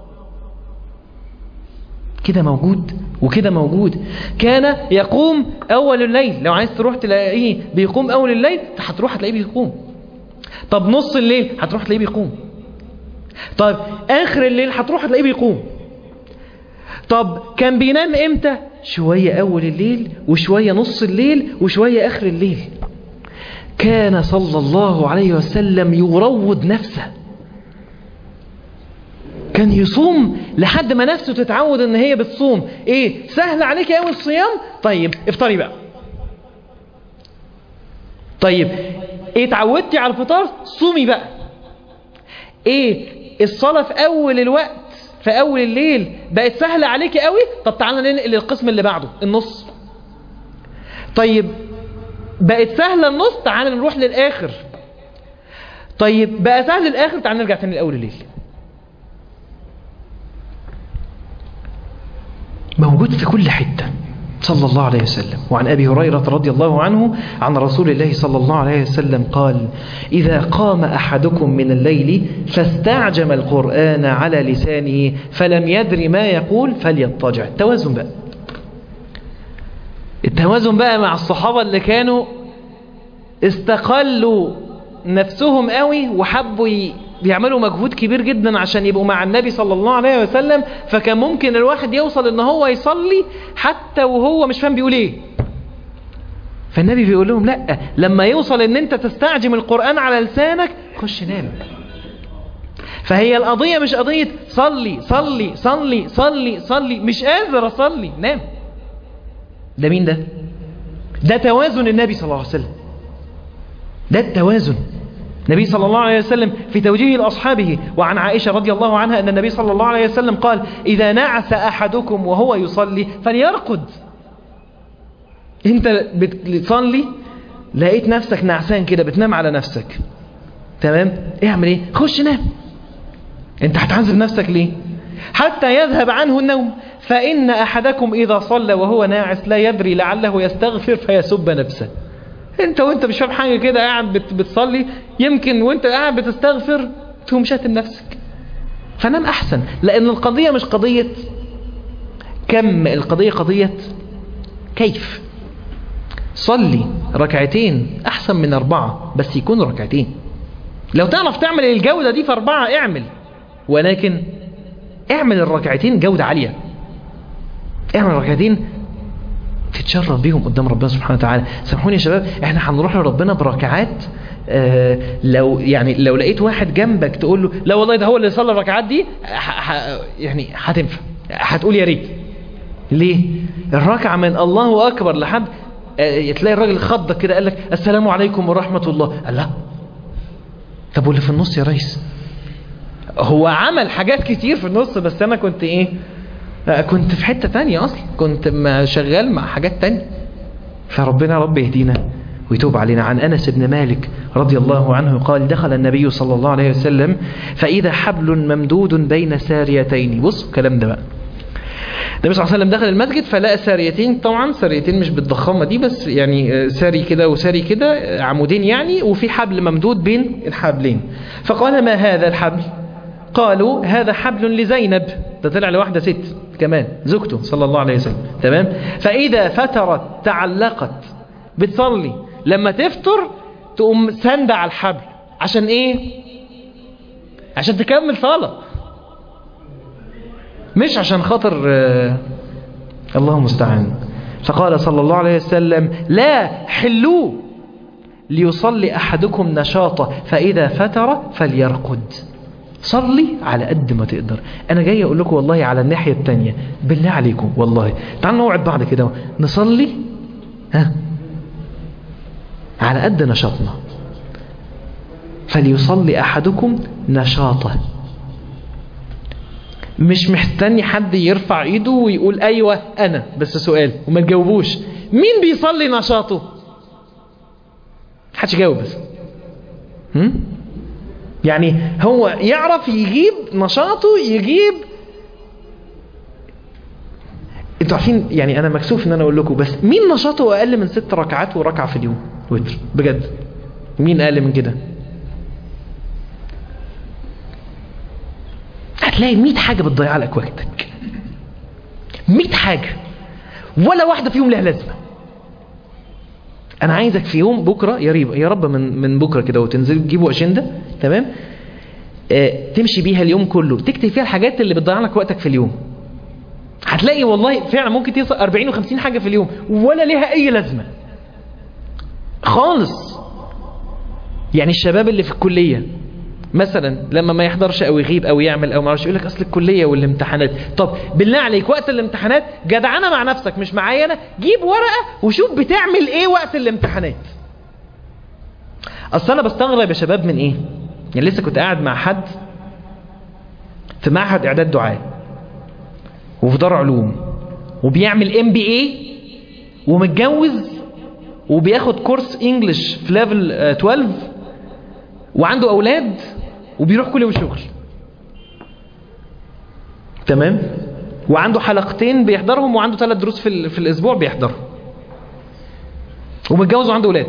Speaker 1: كده موجود وكده موجود كان يقوم اول الليل لو عايز تروح تلاقيه بيقوم اول الليل هتروح هتلاقيه بيقوم طب نص الليل هتروح تلاقيه بيقوم طب اخر الليل هتروح هتلاقيه بيقوم طب كان بينام امتى شوية اول الليل وشوية نص الليل وشوية اخر الليل كان صلى الله عليه وسلم يروض نفسه كان يصوم لحد ما نفسه تتعود ان هي بتصوم ايه سهل عليك قوي الصيام طيب افطري بقى طيب ايه اتعودتي على الفطار صومي بقى ايه الصلاة في اول الوقت في اول الليل بقت سهلة عليكي قوي طب تعالى ننقل للقسم اللي بعده النص طيب بقت سهلة النص تعالى نروح للاخر طيب بقى سهل الاخر تعالى نرجع تاني لاول الليل موجود في كل حتة صلى الله عليه وسلم وعن أبي هريرة رضي الله عنه عن رسول الله صلى الله عليه وسلم قال إذا قام أحدكم من الليل فاستعجم القرآن على لسانه فلم يدر ما يقول فليضطجع التوازن بقى التوازن بقى مع الصحابة اللي كانوا استقلوا نفسهم قوي وحبوا بيعملوا مجهود كبير جدا عشان يبقوا مع النبي صلى الله عليه وسلم فكان ممكن الواحد يوصل ان هو يصلي حتى وهو مش فاهم بيقول ايه فالنبي بيقول لهم لا لما يوصل ان انت تستعجم القرآن على لسانك خش نام فهي القضية مش قضية صلي صلي صلي صلي صلي مش قادر اصلي نام ده مين ده ده توازن النبي صلى الله عليه وسلم ده التوازن النبي صلى الله عليه وسلم في توجيه لأصحابه وعن عائشة رضي الله عنها أن النبي صلى الله عليه وسلم قال إذا نعس أحدكم وهو يصلي فليرقد انت بتصلي لقيت نفسك نعسان كده بتنام على نفسك تمام اعمل ايه خش نام انت هتعذب نفسك ليه حتى يذهب عنه النوم فإن أحدكم إذا صلى وهو ناعس لا يدري لعله يستغفر فيسب نفسه انت وانت مش فاهم حاجة كده قاعد بت بتصلي يمكن وانت قاعد بتستغفر تقوم شاتم نفسك فنام احسن لان القضية مش قضية كم القضية قضية كيف صلي ركعتين احسن من اربعة بس يكون ركعتين لو تعرف تعمل الجودة دي في اربعة اعمل ولكن اعمل الركعتين جودة عالية اعمل الركعتين تتشرف بيهم قدام ربنا سبحانه وتعالى سامحوني يا شباب احنا هنروح لربنا بركعات اه لو يعني لو لقيت واحد جنبك تقول له لا والله ده هو اللي صلى الركعات دي ح ح يعني هتنفع هتقول يا ريت ليه الركعه من الله اكبر لحد اه تلاقي الراجل خضك كده قال لك السلام عليكم ورحمه الله قال لا طب واللي في النص يا ريس هو عمل حاجات كتير في النص بس انا كنت ايه كنت في حتة تانية أصلا كنت شغال مع حاجات تانية فربنا رب يهدينا ويتوب علينا عن أنس بن مالك رضي الله عنه قال دخل النبي صلى الله عليه وسلم فإذا حبل ممدود بين ساريتين بص الكلام ده بقى النبي صلى الله عليه وسلم دخل المسجد فلقى ساريتين طبعا ساريتين مش بالضخامة دي بس يعني ساري كده وساري كده عمودين يعني وفي حبل ممدود بين الحبلين فقال ما هذا الحبل قالوا هذا حبل لزينب ده طلع لواحدة ست كمان زوجته صلى الله عليه وسلم تمام فإذا فترت تعلقت بتصلي لما تفطر تقوم سندة على الحبل عشان ايه عشان تكمل صلاة مش عشان خاطر آه الله مستعان فقال صلى الله عليه وسلم لا حلوه ليصلي أحدكم نشاطه فإذا فتر فليرقد صلي على قد ما تقدر انا جاي اقول لكم والله على الناحية التانية بالله عليكم والله تعالوا نوعد بعض كده نصلي ها على قد نشاطنا فليصلي احدكم نشاطه مش مستني حد يرفع ايده ويقول ايوه انا بس سؤال وما تجاوبوش مين بيصلي نشاطه محدش يجاوب بس هم؟ يعني هو يعرف يجيب نشاطه يجيب انتوا عارفين يعني انا مكسوف ان انا اقول لكم بس مين نشاطه اقل من ست ركعات وركعه في اليوم وتر بجد مين اقل من كده هتلاقي 100 حاجه بتضيع لك وقتك 100 حاجه ولا واحده فيهم لها لازمه انا عايزك في يوم بكره يا ريب يا رب من من بكره كده وتنزل تجيبوا اجنده تمام آه تمشي بيها اليوم كله تكتب فيها الحاجات اللي بتضيع لك وقتك في اليوم هتلاقي والله فعلا ممكن توصل 40 و50 حاجه في اليوم ولا ليها اي لازمه خالص يعني الشباب اللي في الكليه مثلا لما ما يحضرش او يغيب او يعمل او ما اعرفش يقول لك اصل الكليه والامتحانات طب بالله عليك وقت الامتحانات جدعانه مع نفسك مش معايا انا جيب ورقه وشوف بتعمل ايه وقت الامتحانات اصل انا بستغرب يا شباب من ايه يعني لسه كنت قاعد مع حد في معهد اعداد دعاء وفي دار علوم وبيعمل ام بي اي ومتجوز وبياخد كورس انجلش في ليفل 12 وعنده اولاد وبيروح كل يوم الشغل تمام وعنده حلقتين بيحضرهم وعنده ثلاث دروس في, ال- في الاسبوع بيحضرهم ومتجوز وعنده اولاد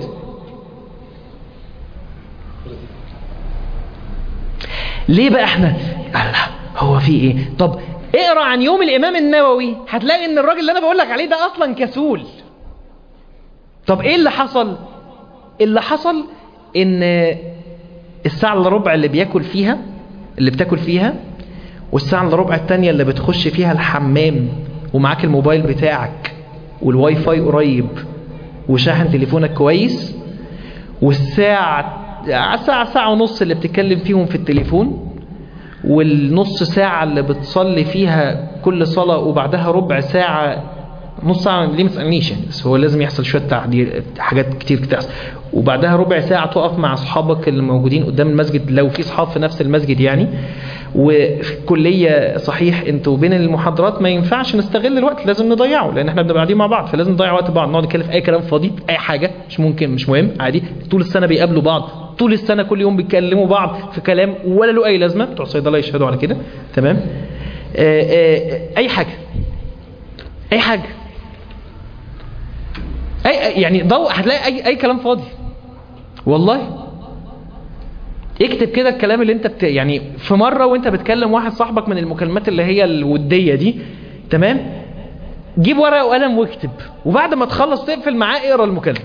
Speaker 1: ليه بقى احنا الله هو في ايه طب اقرا عن يوم الامام النووي هتلاقي ان الراجل اللي انا بقول لك عليه ده اصلا كسول طب ايه اللي حصل اللي حصل ان الساعة الا ربع اللي بياكل فيها اللي بتاكل فيها والساعة الا ربع التانية اللي بتخش فيها الحمام ومعاك الموبايل بتاعك والواي فاي قريب وشاحن تليفونك كويس والساعة ساعة ساعة ونص اللي بتتكلم فيهم في التليفون والنص ساعة اللي بتصلي فيها كل صلاة وبعدها ربع ساعة نص ساعة ليه ما تسألنيش يعني بس هو لازم يحصل شوية تعديل حاجات كتير تحصل وبعدها ربع ساعة تقف مع أصحابك اللي موجودين قدام المسجد لو في أصحاب في نفس المسجد يعني وفي الكلية صحيح انتوا بين المحاضرات ما ينفعش نستغل الوقت لازم نضيعه لأن احنا بنبقى قاعدين مع بعض فلازم نضيع وقت بعض نقعد نتكلم في أي كلام فاضي أي حاجة مش ممكن مش مهم عادي طول السنة بيقابلوا بعض طول السنة كل يوم بيتكلموا بعض في كلام ولا له أي لازمة بتوع الصيدلة يشهدوا على كده تمام آآ آآ أي حاجة أي حاجة أي يعني ضوء هتلاقي أي أي كلام فاضي والله اكتب كده الكلام اللي انت بت... يعني في مرة وانت بتكلم واحد صاحبك من المكالمات اللي هي الودية دي تمام جيب ورقة وقلم واكتب وبعد ما تخلص تقفل معاه اقرا المكالمة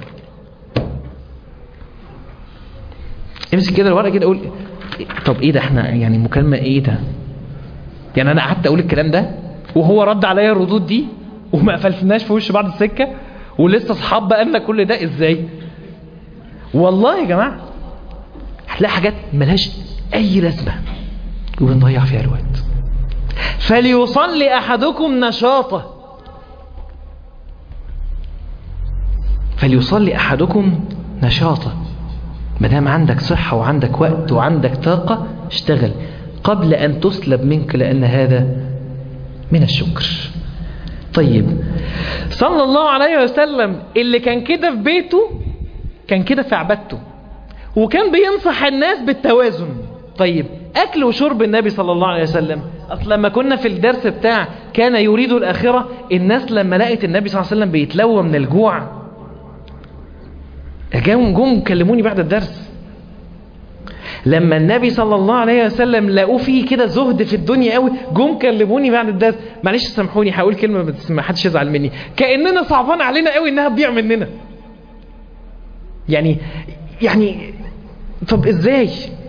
Speaker 1: امسك كده الورقة كده قول طب ايه ده احنا يعني مكالمة ايه ده يعني انا قعدت اقول الكلام ده وهو رد عليا الردود دي وما قفلناش في وش بعض السكة ولسه اصحاب بقالنا كل ده ازاي والله يا جماعة هتلاقي حاجات ملهاش اي لازمة وبنضيع فيها الوقت فليصلي احدكم نشاطه فليصلي احدكم نشاطه ما دام عندك صحة وعندك وقت وعندك طاقة اشتغل قبل أن تسلب منك لأن هذا من الشكر طيب صلى الله عليه وسلم اللي كان كده في بيته كان كده في عبادته وكان بينصح الناس بالتوازن طيب أكل وشرب النبي صلى الله عليه وسلم أصل لما كنا في الدرس بتاع كان يريد الآخرة الناس لما لقت النبي صلى الله عليه وسلم بيتلوى من الجوع جم جم كلموني بعد الدرس لما النبي صلى الله عليه وسلم لقوه فيه كده زهد في الدنيا قوي جم كلموني بعد الدرس معلش سامحوني هقول كلمه بس ما حدش يزعل مني كاننا صعبان علينا قوي انها تضيع مننا يعني يعني طب ازاي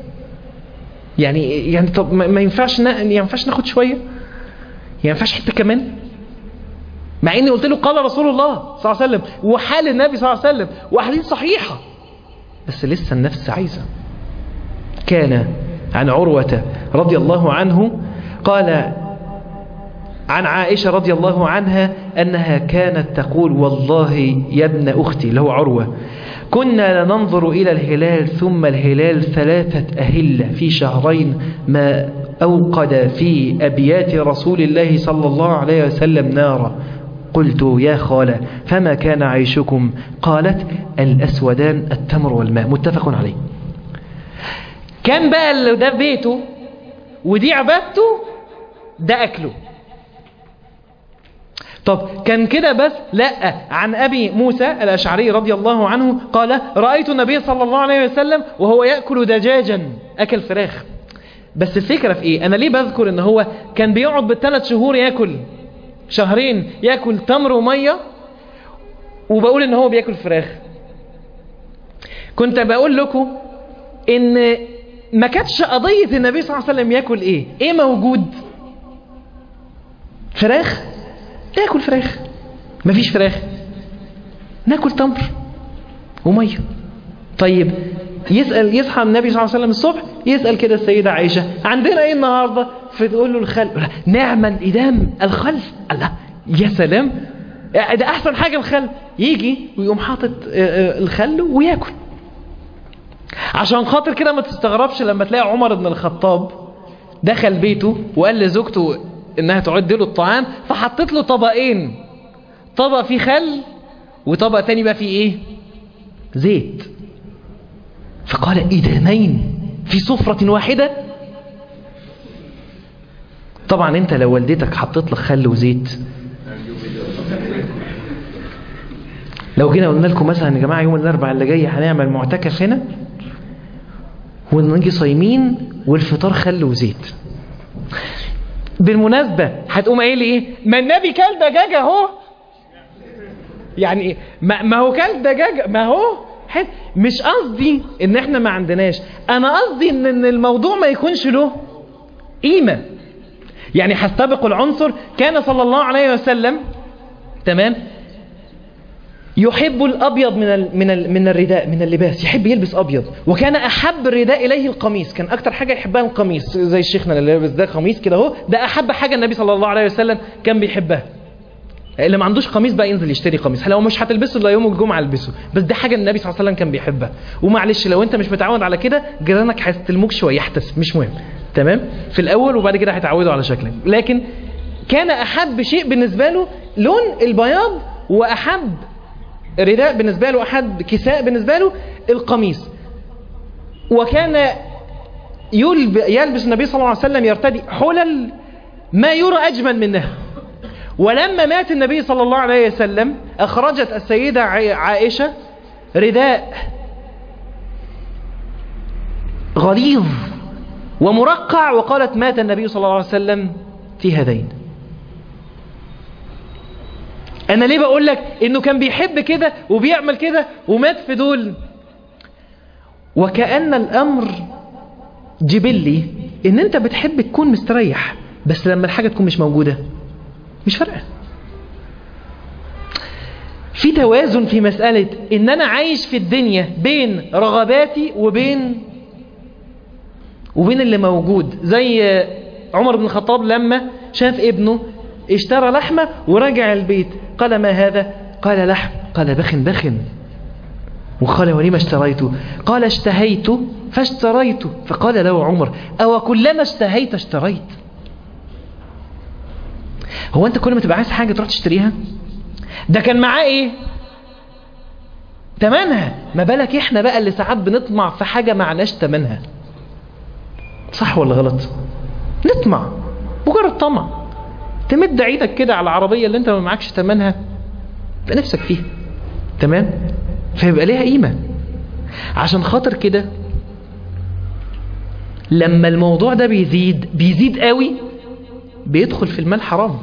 Speaker 1: يعني يعني طب ما ما ينفعش نا... ما ينفعش ناخد شويه ما ينفعش حته كمان مع اني قلت له قال رسول الله صلى الله عليه وسلم وحال النبي صلى الله عليه وسلم واحاديث صحيحه بس لسه النفس عايزه كان عن عروه رضي الله عنه قال عن عائشه رضي الله عنها انها كانت تقول والله يا ابن اختي اللي هو عروه كنا لننظر الى الهلال ثم الهلال ثلاثه اهله في شهرين ما اوقد في ابيات رسول الله صلى الله عليه وسلم نارا قلت يا خالة فما كان عيشكم قالت الأسودان التمر والماء متفق عليه كان بقى اللي ده بيته ودي عبادته ده أكله طب كان كده بس لا عن أبي موسى الأشعري رضي الله عنه قال رأيت النبي صلى الله عليه وسلم وهو يأكل دجاجا أكل فراخ بس الفكرة في إيه أنا ليه بذكر إن هو كان بيقعد بالثلاث شهور يأكل شهرين يأكل تمر ومية وبقول إن هو بيأكل فراخ كنت بقول لكم إن ما كانتش قضية النبي صلى الله عليه وسلم يأكل إيه إيه موجود فراخ ناكل فراخ مفيش فراخ ناكل تمر وميه طيب يسأل يصحى النبي صلى الله عليه وسلم الصبح يسأل كده السيدة عائشة عندنا ايه النهاردة فتقول له الخل نعم الإدام الخل الله يا سلام ده أحسن حاجة الخل يجي ويقوم حاطط الخل وياكل عشان خاطر كده ما تستغربش لما تلاقي عمر بن الخطاب دخل بيته وقال لزوجته انها تعد له الطعام فحطت له طبقين طبق فيه خل وطبق تاني بقى فيه ايه زيت فقال إدامين في سفرة واحدة طبعا انت لو والدتك حطت لك خل وزيت لو جينا قلنا لكم مثلا يا جماعة يوم الاربعاء اللي جاي هنعمل معتكف هنا ونيجي صايمين والفطار خل وزيت بالمناسبة هتقوم قايل ايه ما النبي كل دجاجة اهو يعني ايه ما, ما هو كل دجاجة ما هو مش قصدي ان احنا ما عندناش انا قصدي ان, إن الموضوع ما يكونش له قيمة يعني هستبق العنصر كان صلى الله عليه وسلم تمام يحب الابيض من ال من ال من الرداء من اللباس يحب يلبس ابيض وكان احب الرداء اليه القميص كان اكتر حاجه يحبها القميص زي شيخنا اللي لابس ده قميص كده اهو ده احب حاجه النبي صلى الله عليه وسلم كان بيحبها اللي ما عندوش قميص بقى ينزل يشتري قميص لو مش هتلبسه الا يوم الجمعه البسه بس دي حاجه النبي صلى الله عليه وسلم كان بيحبها ومعلش لو انت مش متعود على كده جيرانك هيستلموك شويه يحتس مش مهم تمام في الاول وبعد كده هيتعودوا على شكلك لكن كان احب شيء بالنسبه له لون البياض واحب رداء بالنسبه له احد كساء بالنسبه له القميص وكان يلبس النبي صلى الله عليه وسلم يرتدي حلل ما يرى اجمل منها ولما مات النبي صلى الله عليه وسلم أخرجت السيدة عائشة رداء غليظ ومرقع وقالت مات النبي صلى الله عليه وسلم في هذين أنا ليه بقول لك إنه كان بيحب كده وبيعمل كده ومات في دول وكأن الأمر جبلي إن أنت بتحب تكون مستريح بس لما الحاجة تكون مش موجودة مش فارقه في توازن في مسألة ان انا عايش في الدنيا بين رغباتي وبين وبين اللي موجود زي عمر بن الخطاب لما شاف ابنه اشترى لحمة ورجع البيت قال ما هذا قال لحم قال بخن بخن وقال ولما اشتريته قال اشتهيت فاشتريت فقال له عمر أو كلما اشتهيت اشتريت هو انت كل ما تبقى عايز حاجة تروح تشتريها ده كان معاه ايه تمنها ما بالك احنا بقى اللي ساعات بنطمع في حاجة معناش تمنها صح ولا غلط نطمع مجرد طمع تمد عيدك كده على العربية اللي انت ما معكش تمنها يبقى نفسك فيها تمام فيبقى ليها قيمة عشان خاطر كده لما الموضوع ده بيزيد بيزيد قوي بيدخل في المال حرام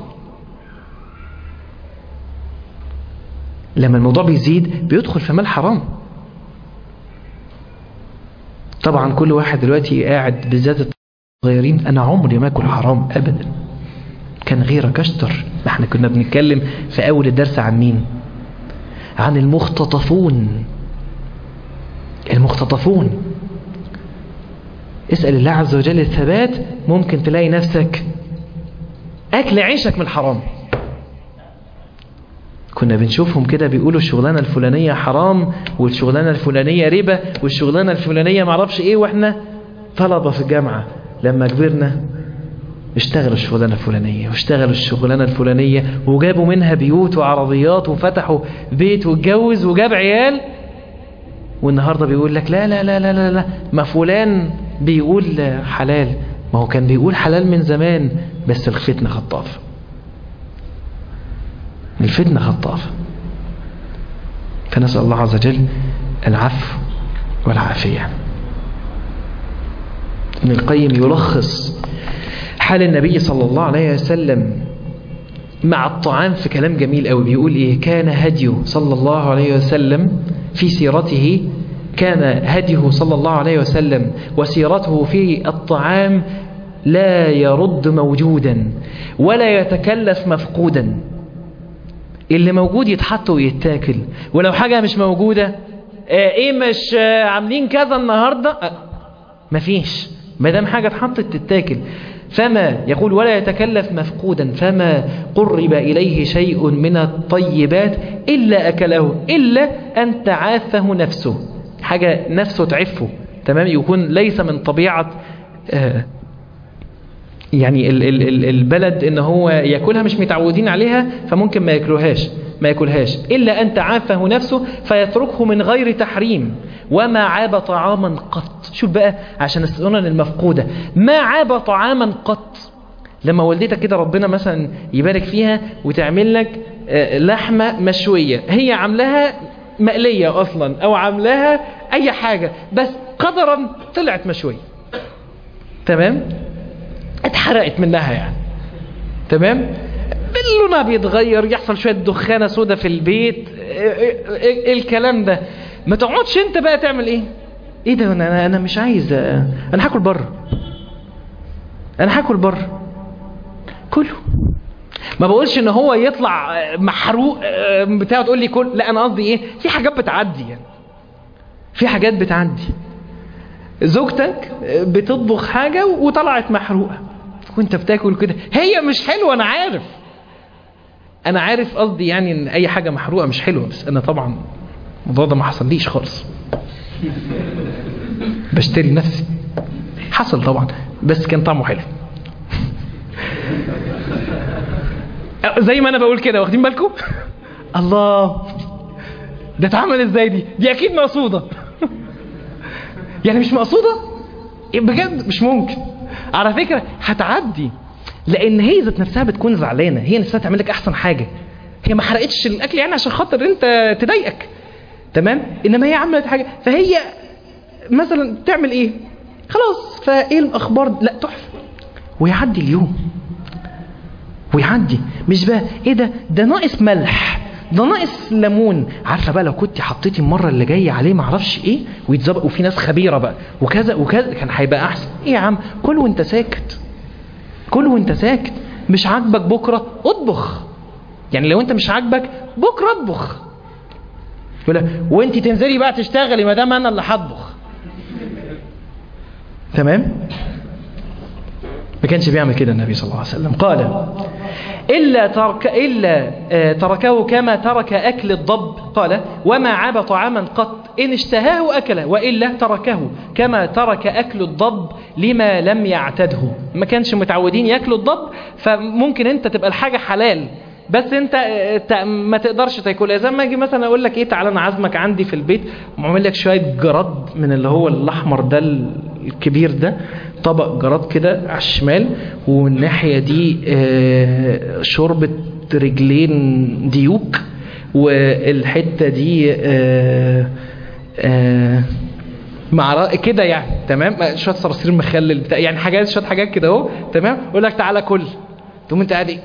Speaker 1: لما الموضوع بيزيد بيدخل في مال حرام طبعا كل واحد دلوقتي قاعد بالذات الصغيرين انا عمري ما اكل حرام ابدا كان غيرك اشطر ما احنا كنا بنتكلم في اول الدرس عن مين عن المختطفون المختطفون اسأل الله عز وجل الثبات ممكن تلاقي نفسك أكل عيشك من الحرام كنا بنشوفهم كده بيقولوا الشغلانة الفلانية حرام والشغلانة الفلانية ربا والشغلانة الفلانية معرفش ايه واحنا طلبة في الجامعة لما كبرنا اشتغلوا الشغلانة الفلانية واشتغلوا الشغلانة الفلانية وجابوا منها بيوت وعربيات وفتحوا بيت واتجوز وجاب عيال والنهاردة بيقول لك لا لا لا لا لا, لا ما فلان بيقول حلال ما هو كان بيقول حلال من زمان بس الفتنة خطاف الفتنة خطافة فنسأل الله عز وجل العفو والعافية ابن القيم يلخص حال النبي صلى الله عليه وسلم مع الطعام في كلام جميل قوي بيقول ايه كان هديه صلى الله عليه وسلم في سيرته كان هديه صلى الله عليه وسلم وسيرته في الطعام لا يرد موجودا ولا يتكلف مفقودا اللي موجود يتحط ويتاكل ولو حاجة مش موجودة آه ايه مش آه عاملين كذا النهاردة آه مفيش ما دام حاجة اتحطت تتاكل فما يقول ولا يتكلف مفقودا فما قرب إليه شيء من الطيبات إلا أكله إلا أن تعافه نفسه حاجة نفسه تعفه تمام يكون ليس من طبيعة آه يعني ال ال ال البلد ان هو ياكلها مش متعودين عليها فممكن ما ياكلوهاش ما ياكلهاش الا ان تعافه نفسه فيتركه من غير تحريم وما عاب طعاما قط شوف بقى عشان السنن المفقوده ما عاب طعاما قط لما والدتك كده ربنا مثلا يبارك فيها وتعمل لك لحمه مشويه هي عاملاها مقليه اصلا او عاملاها اي حاجه بس قدرا طلعت مشويه تمام اتحرقت منها يعني تمام لونها بيتغير يحصل شوية دخانة سودة في البيت الكلام ده ما تقعدش انت بقى تعمل ايه ايه ده انا انا مش عايز انا هاكل بره انا هاكل بره كله ما بقولش ان هو يطلع محروق بتاعه تقول لي كل لا انا قصدي ايه في حاجات بتعدي يعني في حاجات بتعدي زوجتك بتطبخ حاجة وطلعت محروقة وانت بتاكل كده هي مش حلوة انا عارف انا عارف قصدي يعني ان اي حاجة محروقة مش حلوة بس انا طبعا الموضوع ده ما حصليش خالص بشتري نفسي حصل طبعا بس كان طعمه حلو زي ما انا بقول كده واخدين بالكم الله ده اتعمل ازاي دي دي اكيد مقصوده يعني مش مقصودة بجد مش ممكن على فكرة هتعدي لان هي ذات نفسها بتكون زعلانة هي نفسها تعمل لك احسن حاجة هي ما حرقتش الاكل يعني عشان خاطر انت تضايقك تمام انما هي عملت حاجة فهي مثلا تعمل ايه خلاص فايه الاخبار لا تحفة ويعدي اليوم ويعدي مش بقى ايه ده ده ناقص ملح ده ناقص ليمون عارفه بقى لو كنت حطيتي المره اللي جايه عليه ما اعرفش ايه ويتظبط وفي ناس خبيره بقى وكذا وكذا كان هيبقى احسن ايه يا عم كل وانت ساكت كل وانت ساكت مش عاجبك بكره اطبخ يعني لو انت مش عاجبك بكره اطبخ وانت تنزلي بقى تشتغلي ما دام انا اللي هطبخ تمام ما كانش بيعمل كده النبي صلى الله عليه وسلم قال إلا, ترك إلا تركه كما ترك أكل الضب قال وما عاب طعاما قط إن اشتهاه أكله وإلا تركه كما ترك أكل الضب لما لم يعتده ما كانش متعودين يأكلوا الضب فممكن أنت تبقى الحاجة حلال بس انت ما تقدرش تاكلها زي ما اجي مثلا اقول لك ايه تعالى انا عازمك عندي في البيت وعامل لك شويه جراد من اللي هو الاحمر ده الكبير ده طبق جراد كده على الشمال والناحيه دي شوربه رجلين ديوك والحته دي مع كده يعني تمام شويه صراصير مخلل بتاع يعني حاجات شويه حاجات كده اهو تمام يقول لك تعالى كل تقوم انت قاعد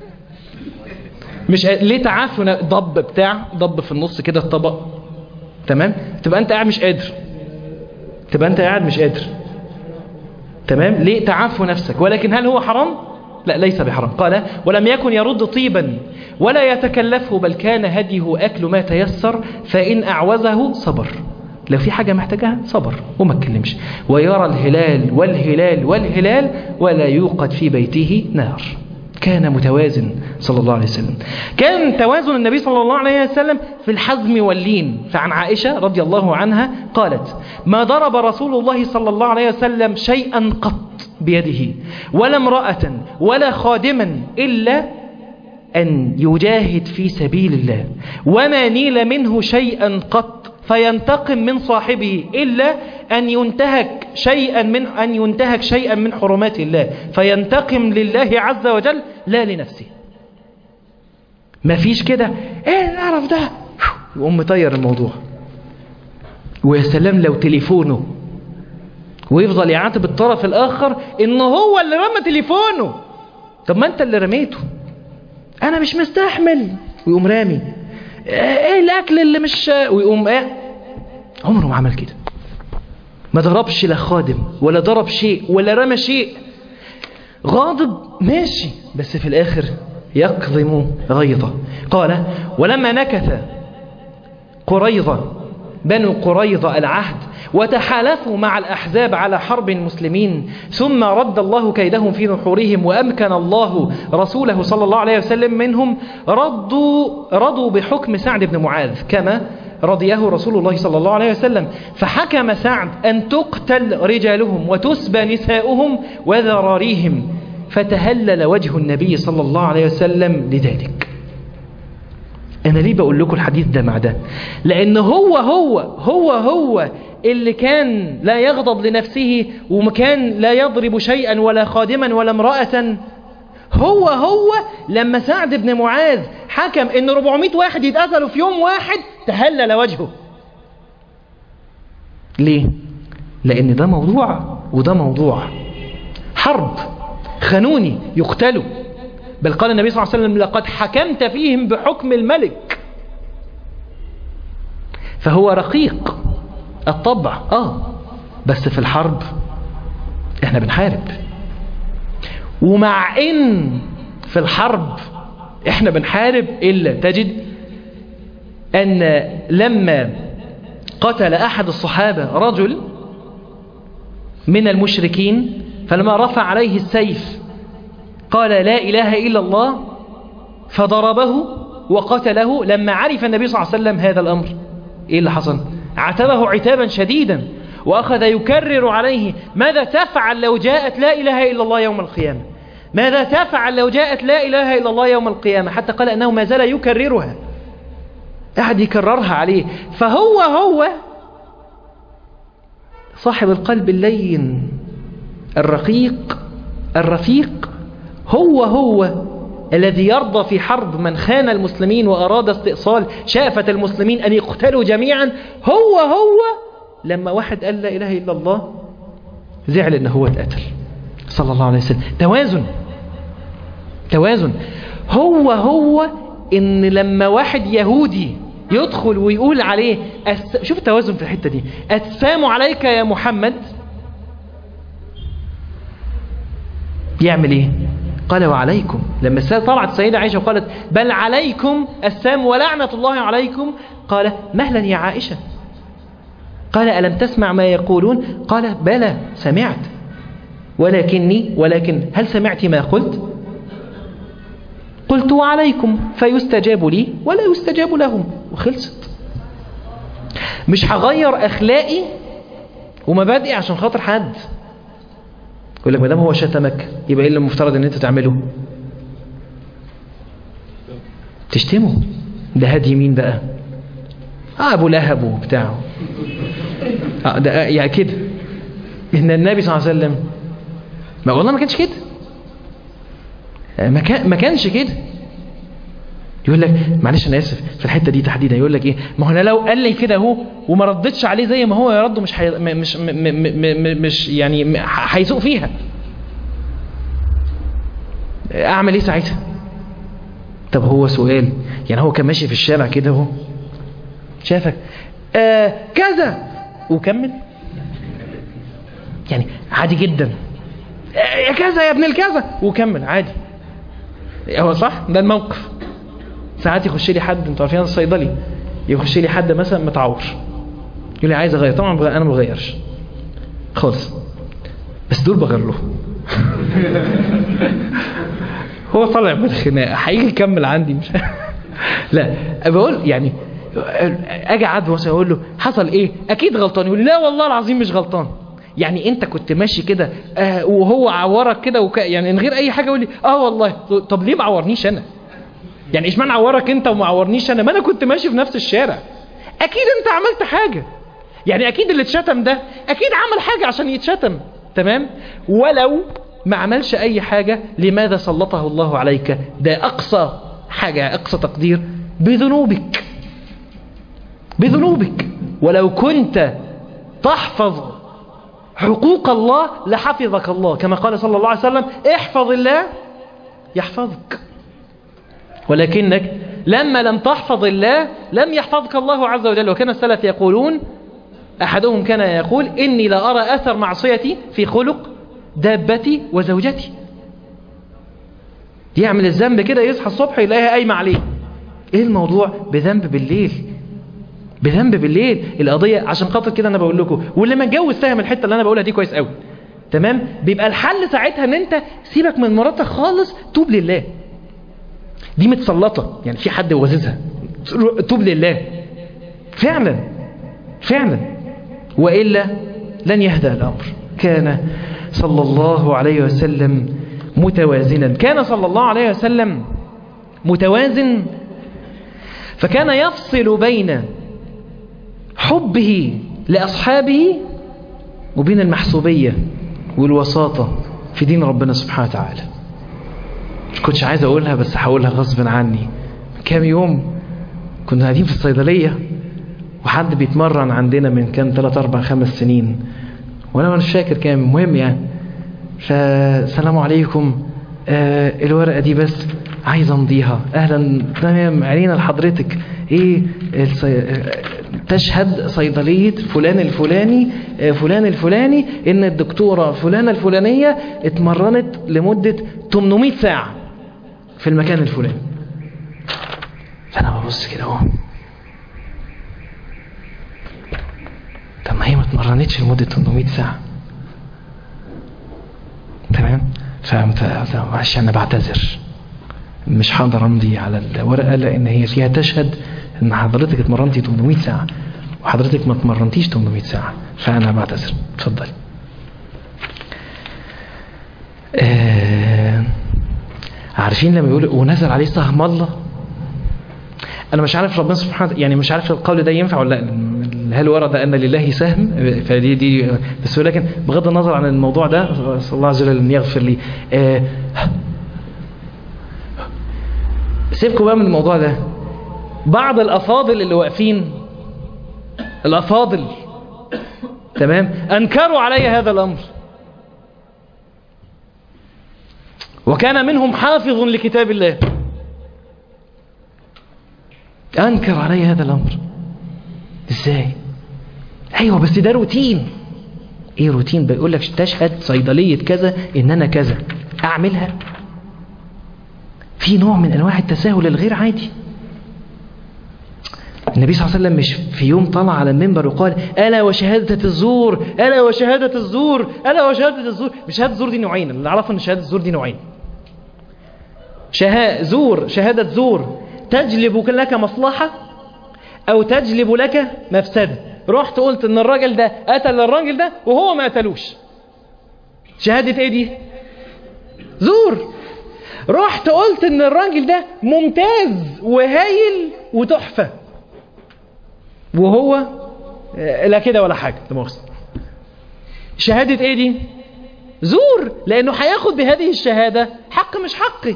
Speaker 1: مش ليه تعافن ضب بتاع ضب في النص كده الطبق تمام تبقى انت قاعد مش قادر تبقى انت قاعد مش قادر تمام ليه تعافوا نفسك ولكن هل هو حرام لا ليس بحرام قال ولم يكن يرد طيبا ولا يتكلفه بل كان هديه أكل ما تيسر فإن أعوزه صبر لو في حاجة محتاجها صبر وما اتكلمش ويرى الهلال والهلال والهلال ولا يوقد في بيته نار كان متوازن صلى الله عليه وسلم كان توازن النبي صلى الله عليه وسلم في الحزم واللين فعن عائشة رضي الله عنها قالت ما ضرب رسول الله صلى الله عليه وسلم شيئا قط بيده ولا امرأة ولا خادما إلا أن يجاهد في سبيل الله وما نيل منه شيئا قط فينتقم من صاحبه إلا أن ينتهك شيئا من أن ينتهك شيئا من حرمات الله فينتقم لله عز وجل لا لنفسه مفيش كده ايه القرف ده يقوم مطير الموضوع ويا سلام لو تليفونه ويفضل يعاتب الطرف الاخر ان هو اللي رمى تليفونه طب ما انت اللي رميته انا مش مستحمل ويقوم رامي ايه الاكل اللي مش ويقوم ايه عمره ما عمل كده ما ضربش لا خادم ولا ضرب شيء ولا رمى شيء غاضب ماشي بس في الاخر يكظم غيظه قال ولما نكث قريظة بنو قريظة العهد وتحالفوا مع الأحزاب على حرب المسلمين ثم رد الله كيدهم في نحورهم وأمكن الله رسوله صلى الله عليه وسلم منهم ردوا, رضوا بحكم سعد بن معاذ كما رضيه رسول الله صلى الله عليه وسلم فحكم سعد أن تقتل رجالهم وتسبى نساؤهم وذراريهم فتهلل وجه النبي صلى الله عليه وسلم لذلك أنا ليه بقول لكم الحديث ده مع ده لأن هو هو هو هو اللي كان لا يغضب لنفسه وكان لا يضرب شيئا ولا خادما ولا امرأة هو هو لما سعد بن معاذ حكم ان 400 واحد يتقتلوا في يوم واحد تهلل وجهه ليه لان ده موضوع وده موضوع حرب خانوني يقتلوا بل قال النبي صلى الله عليه وسلم لقد حكمت فيهم بحكم الملك فهو رقيق الطبع اه بس في الحرب احنا بنحارب ومع ان في الحرب احنا بنحارب الا تجد ان لما قتل احد الصحابة رجل من المشركين فلما رفع عليه السيف قال لا اله الا الله فضربه وقتله لما عرف النبي صلى الله عليه وسلم هذا الامر ايه اللي حصل عتبه عتابا شديدا وأخذ يكرر عليه ماذا تفعل لو جاءت لا إله إلا الله يوم القيامة ماذا تفعل لو جاءت لا إله إلا الله يوم القيامة حتى قال أنه ما زال يكررها قاعد يكررها عليه فهو هو صاحب القلب اللين الرقيق الرفيق هو هو الذي يرضى في حرب من خان المسلمين وأراد استئصال شافة المسلمين أن يقتلوا جميعا هو هو لما واحد قال لا إله إلا الله زعل أنه هو اتقتل صلى الله عليه وسلم توازن توازن هو هو ان لما واحد يهودي يدخل ويقول عليه أس... شوف التوازن في الحتة دي السلام عليك يا محمد يعمل ايه قال وعليكم لما طلعت السيدة عائشة وقالت بل عليكم السلام ولعنة الله عليكم قال مهلا يا عائشة قال ألم تسمع ما يقولون قال بلى سمعت ولكني ولكن هل سمعت ما قلت قلت وعليكم فيستجاب لي ولا يستجاب لهم وخلصت مش هغير أخلاقي ومبادئي عشان خاطر حد يقول لك ما دام هو شتمك يبقى ايه اللي المفترض ان انت تعمله تشتمه ده هدي مين بقى آه ابو لهب وبتاعه آه ده يعني كده ان النبي صلى الله عليه وسلم ما والله ما كانش كده ما كان ما كانش كده يقول لك معلش انا اسف في الحته دي تحديدا يقول لك ايه ما هو انا لو قال لي كده اهو وما ردتش عليه زي ما هو يرد مش حي... مش م... م... م... مش يعني هيسوق فيها اعمل ايه ساعتها طب هو سؤال يعني هو كان ماشي في الشارع كده اهو شافك آه كذا وكمل يعني عادي جدا يا كذا يا ابن الكذا وكمل عادي هو صح ده الموقف ساعات يخش لي حد انتوا عارفين الصيدلي يخش لي حد مثلا متعور يقول لي عايز اغير طبعا انا ما بغيرش خالص بس دول بغير له هو طالع من الخناقه هيجي يكمل عندي مش لا بقول يعني اجي اعد مثلا اقول له حصل ايه اكيد غلطان يقول لا والله العظيم مش غلطان يعني انت كنت ماشي كده آه وهو عورك كده وك... يعني من غير اي حاجه يقول لي اه والله طب ليه ما عورنيش انا يعني اشمعنى عورك انت وما عورنيش انا ما انا كنت ماشي في نفس الشارع اكيد انت عملت حاجه يعني اكيد اللي اتشتم ده اكيد عمل حاجه عشان يتشتم تمام ولو ما عملش اي حاجه لماذا سلطه الله عليك ده اقصى حاجة أقصى تقدير بذنوبك بذنوبك ولو كنت تحفظ حقوق الله لحفظك الله كما قال صلى الله عليه وسلم احفظ الله يحفظك ولكنك لما لم تحفظ الله لم يحفظك الله عز وجل وكان السلف يقولون أحدهم كان يقول إني لا أرى أثر معصيتي في خلق دابتي وزوجتي يعمل الذنب كده يصحى الصبح يلاقيها قايمة عليه ايه الموضوع بذنب بالليل بذنب بالليل القضية عشان خاطر كده انا بقول لكم واللي ما اتجوز فاهم الحتة اللي انا بقولها دي كويس قوي تمام بيبقى الحل ساعتها ان انت سيبك من مراتك خالص توب لله دي متسلطة يعني في حد وززها توب لله فعلا فعلا وإلا لن يهدى الأمر كان صلى الله عليه وسلم متوازنا كان صلى الله عليه وسلم متوازن فكان يفصل بين حبه لأصحابه وبين المحسوبية والوساطة في دين ربنا سبحانه وتعالى مش كنتش عايز أقولها بس هقولها غصب عني كام يوم كنا قاعدين في الصيدلية وحد بيتمرن عندنا من كام 3 4 5 سنين وانا مش فاكر كام مهم يعني فسلام عليكم آه الورقة دي بس عايز امضيها اهلا تمام علينا لحضرتك ايه الصي... تشهد صيدلية فلان الفلاني آه فلان الفلاني ان الدكتورة فلانة الفلانية اتمرنت لمدة 800 ساعة في المكان الفلاني فانا ببص كده اهو طب ما هي ما اتمرنتش لمدة 800 ساعة تمام فهمت معلش انا بعتذر مش هقدر امضي على الورقه لان هي فيها تشهد ان حضرتك اتمرنتي 800 ساعه وحضرتك ما اتمرنتيش 800 ساعه فانا بعتذر اتفضل آه عارفين لما يقول ونزل عليه سهم الله انا مش عارف ربنا سبحانه يعني مش عارف القول ده ينفع ولا لا هل ورد ان لله سهم فدي دي بس ولكن بغض النظر عن الموضوع ده صلى الله عز وجل ان يغفر لي آه سيبكم بقى من الموضوع ده بعض الافاضل اللي واقفين الافاضل تمام انكروا علي هذا الامر وكان منهم حافظ لكتاب الله انكر علي هذا الامر ازاي ايوه بس ده روتين ايه روتين بيقول لك تشهد صيدليه كذا ان انا كذا اعملها في نوع من انواع التساهل الغير عادي النبي صلى الله عليه وسلم مش في يوم طلع على المنبر وقال الا وشهاده الزور الا وشهاده الزور الا وشهاده الزور مش شهاده الزور دي نوعين اللي اعرفه ان شهاده الزور دي نوعين شها زور شهاده زور تجلب لك مصلحه او تجلب لك مفسده رحت قلت ان الراجل ده قتل الراجل ده وهو ما قتلوش شهادة ايه دي زور رحت قلت ان الراجل ده ممتاز وهايل وتحفة وهو لا كده ولا حاجة مؤاخذة شهادة ايه دي زور لانه هياخد بهذه الشهادة حق مش حقي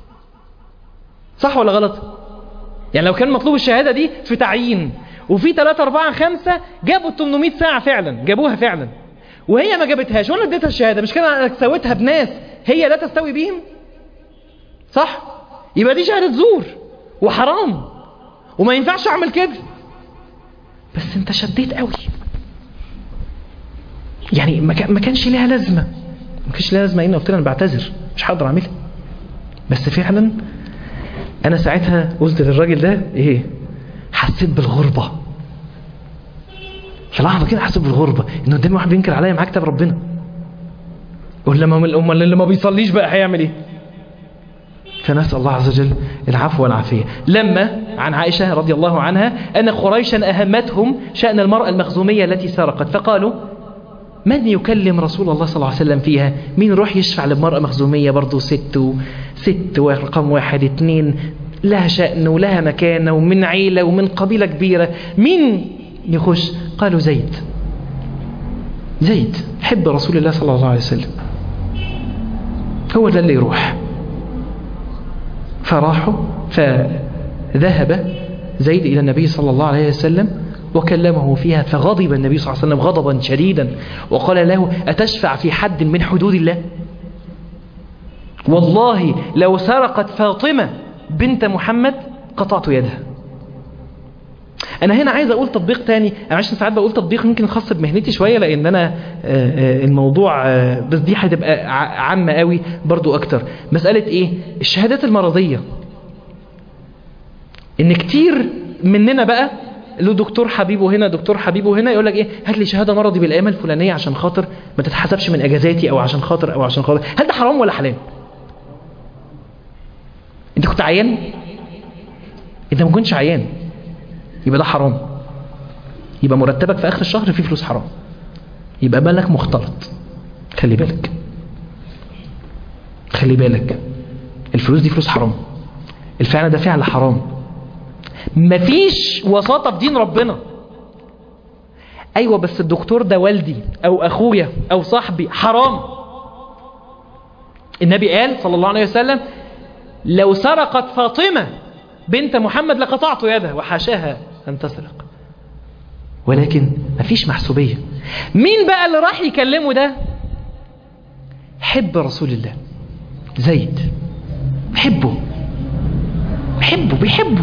Speaker 1: صح ولا غلط يعني لو كان مطلوب الشهادة دي في تعيين وفي 3 4 5 جابوا 800 ساعة فعلا جابوها فعلا وهي ما جابتهاش وانا اديتها الشهادة مش كده انا سويتها بناس هي لا تستوي بيهم صح يبقى دي شهادة زور وحرام وما ينفعش اعمل كده بس انت شديت قوي يعني ما كانش ليها لازمة ما كانش ليها لازمة اني قلت لها انا بعتذر مش هقدر اعملها بس فعلا انا ساعتها قلت للراجل ده ايه حسيت بالغربة في لحظة كده حسيت بالغربة ان قدامي واحد بينكر عليا معاه كتاب ربنا ولا ما امال اللي ما بيصليش بقى هيعمل ايه فنسأل الله عز وجل العفو والعافية لما عن عائشة رضي الله عنها أن قريشا أهمتهم شأن المرأة المخزومية التي سرقت فقالوا من يكلم رسول الله صلى الله عليه وسلم فيها مين يروح يشفع لمرأة مخزومية برضو ست و... ست ورقم واحد اتنين لها شأن ولها مكانة ومن عيلة ومن قبيلة كبيرة مين يخش قالوا زيد زيد حب رسول الله صلى الله عليه وسلم هو ده اللي يروح فراحوا فذهب زيد إلى النبي صلى الله عليه وسلم وكلمه فيها فغضب النبي صلى الله عليه وسلم غضبا شديدا وقال له أتشفع في حد من حدود الله والله لو سرقت فاطمة بنت محمد قطعت يدها انا هنا عايز اقول تطبيق تاني انا عشان ساعات بقول تطبيق يمكن خاص بمهنتي شويه لان انا الموضوع بس دي هتبقى عامه قوي برضو اكتر مساله ايه الشهادات المرضيه ان كتير مننا بقى له دكتور حبيبه هنا دكتور حبيبه هنا يقول لك ايه هات لي شهاده مرضي بالايام الفلانيه عشان خاطر ما تتحسبش من اجازاتي او عشان خاطر او عشان خاطر هل ده حرام ولا حلال انت كنت عيان انت ما كنتش عيان يبقى ده حرام يبقى مرتبك في اخر الشهر فيه فلوس حرام يبقى بالك مختلط خلي بالك خلي بالك الفلوس دي فلوس حرام الفعل ده فعل حرام مفيش وساطة في دين ربنا ايوه بس الدكتور ده والدي او اخويا او صاحبي حرام النبي قال صلى الله عليه وسلم لو سرقت فاطمة بنت محمد لقطعت يدها وحاشاها أن تسرق ولكن مفيش محسوبية مين بقى اللي راح يكلمه ده حب رسول الله زيد بحبه بحبه بيحبه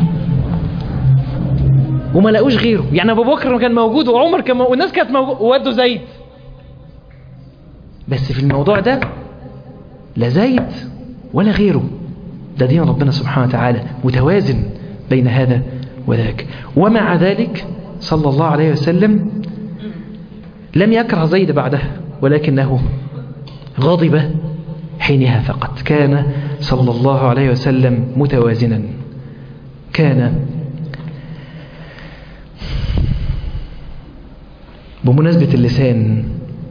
Speaker 1: وما لقوش غيره يعني ابو بكر كان موجود وعمر كان موجود والناس كانت موجود وودوا زيد بس في الموضوع ده لا زيد ولا غيره ده دين ربنا سبحانه وتعالى متوازن بين هذا وذاك ومع ذلك صلى الله عليه وسلم لم يكره زيد بعدها ولكنه غضب حينها فقط كان صلى الله عليه وسلم متوازنا كان بمناسبة اللسان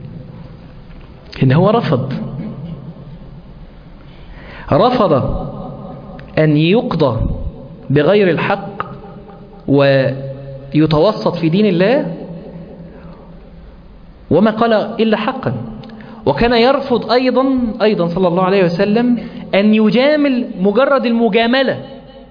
Speaker 1: إن هو رفض رفض أن يقضى بغير الحق ويتوسط في دين الله وما قال إلا حقا وكان يرفض أيضا أيضا صلى الله عليه وسلم أن يجامل مجرد المجاملة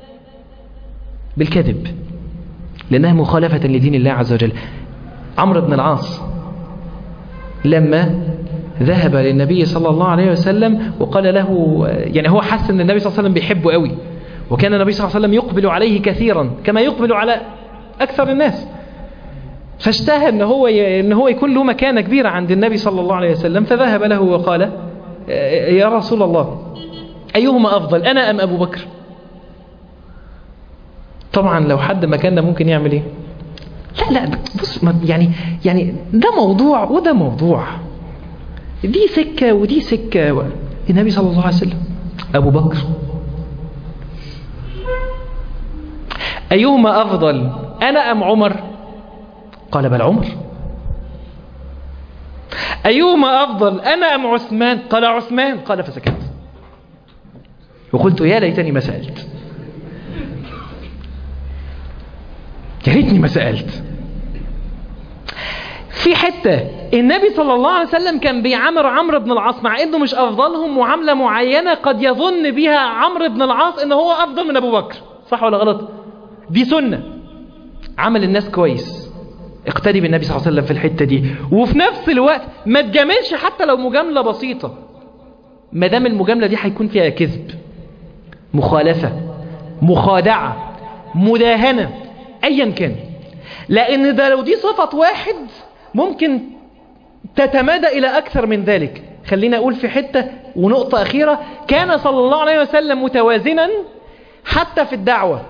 Speaker 1: بالكذب لأنها مخالفة لدين الله عز وجل عمرو بن العاص لما ذهب للنبي صلى الله عليه وسلم وقال له يعني هو حس ان النبي صلى الله عليه وسلم بيحبه قوي وكان النبي صلى الله عليه وسلم يقبل عليه كثيرا كما يقبل على أكثر الناس فاشتهى ان هو ان هو يكون له مكانه كبيره عند النبي صلى الله عليه وسلم فذهب له وقال يا رسول الله ايهما افضل انا ام ابو بكر طبعا لو حد مكاننا ممكن يعمل ايه لا لا بص يعني يعني ده موضوع وده موضوع دي سكه ودي سكه النبي صلى الله عليه وسلم ابو بكر ايهما افضل انا ام عمر قال بل عمر أيهما أفضل أنا أم عثمان قال عثمان قال فسكت وقلت يا ليتني ما سألت يا ريتني ما سألت في حتة النبي صلى الله عليه وسلم كان بيعامل عمرو بن العاص مع انه مش افضلهم معاملة معينة قد يظن بها عمرو بن العاص انه هو افضل من ابو بكر صح ولا غلط دي سنة عمل الناس كويس اقتدي بالنبي صلى الله عليه وسلم في الحتة دي وفي نفس الوقت ما تجاملش حتى لو مجاملة بسيطة ما دام المجاملة دي هيكون فيها كذب مخالفة مخادعة مداهنة ايا كان لان ده لو دي صفة واحد ممكن تتمادى الى اكثر من ذلك خلينا اقول في حتة ونقطة اخيرة كان صلى الله عليه وسلم متوازنا حتى في الدعوة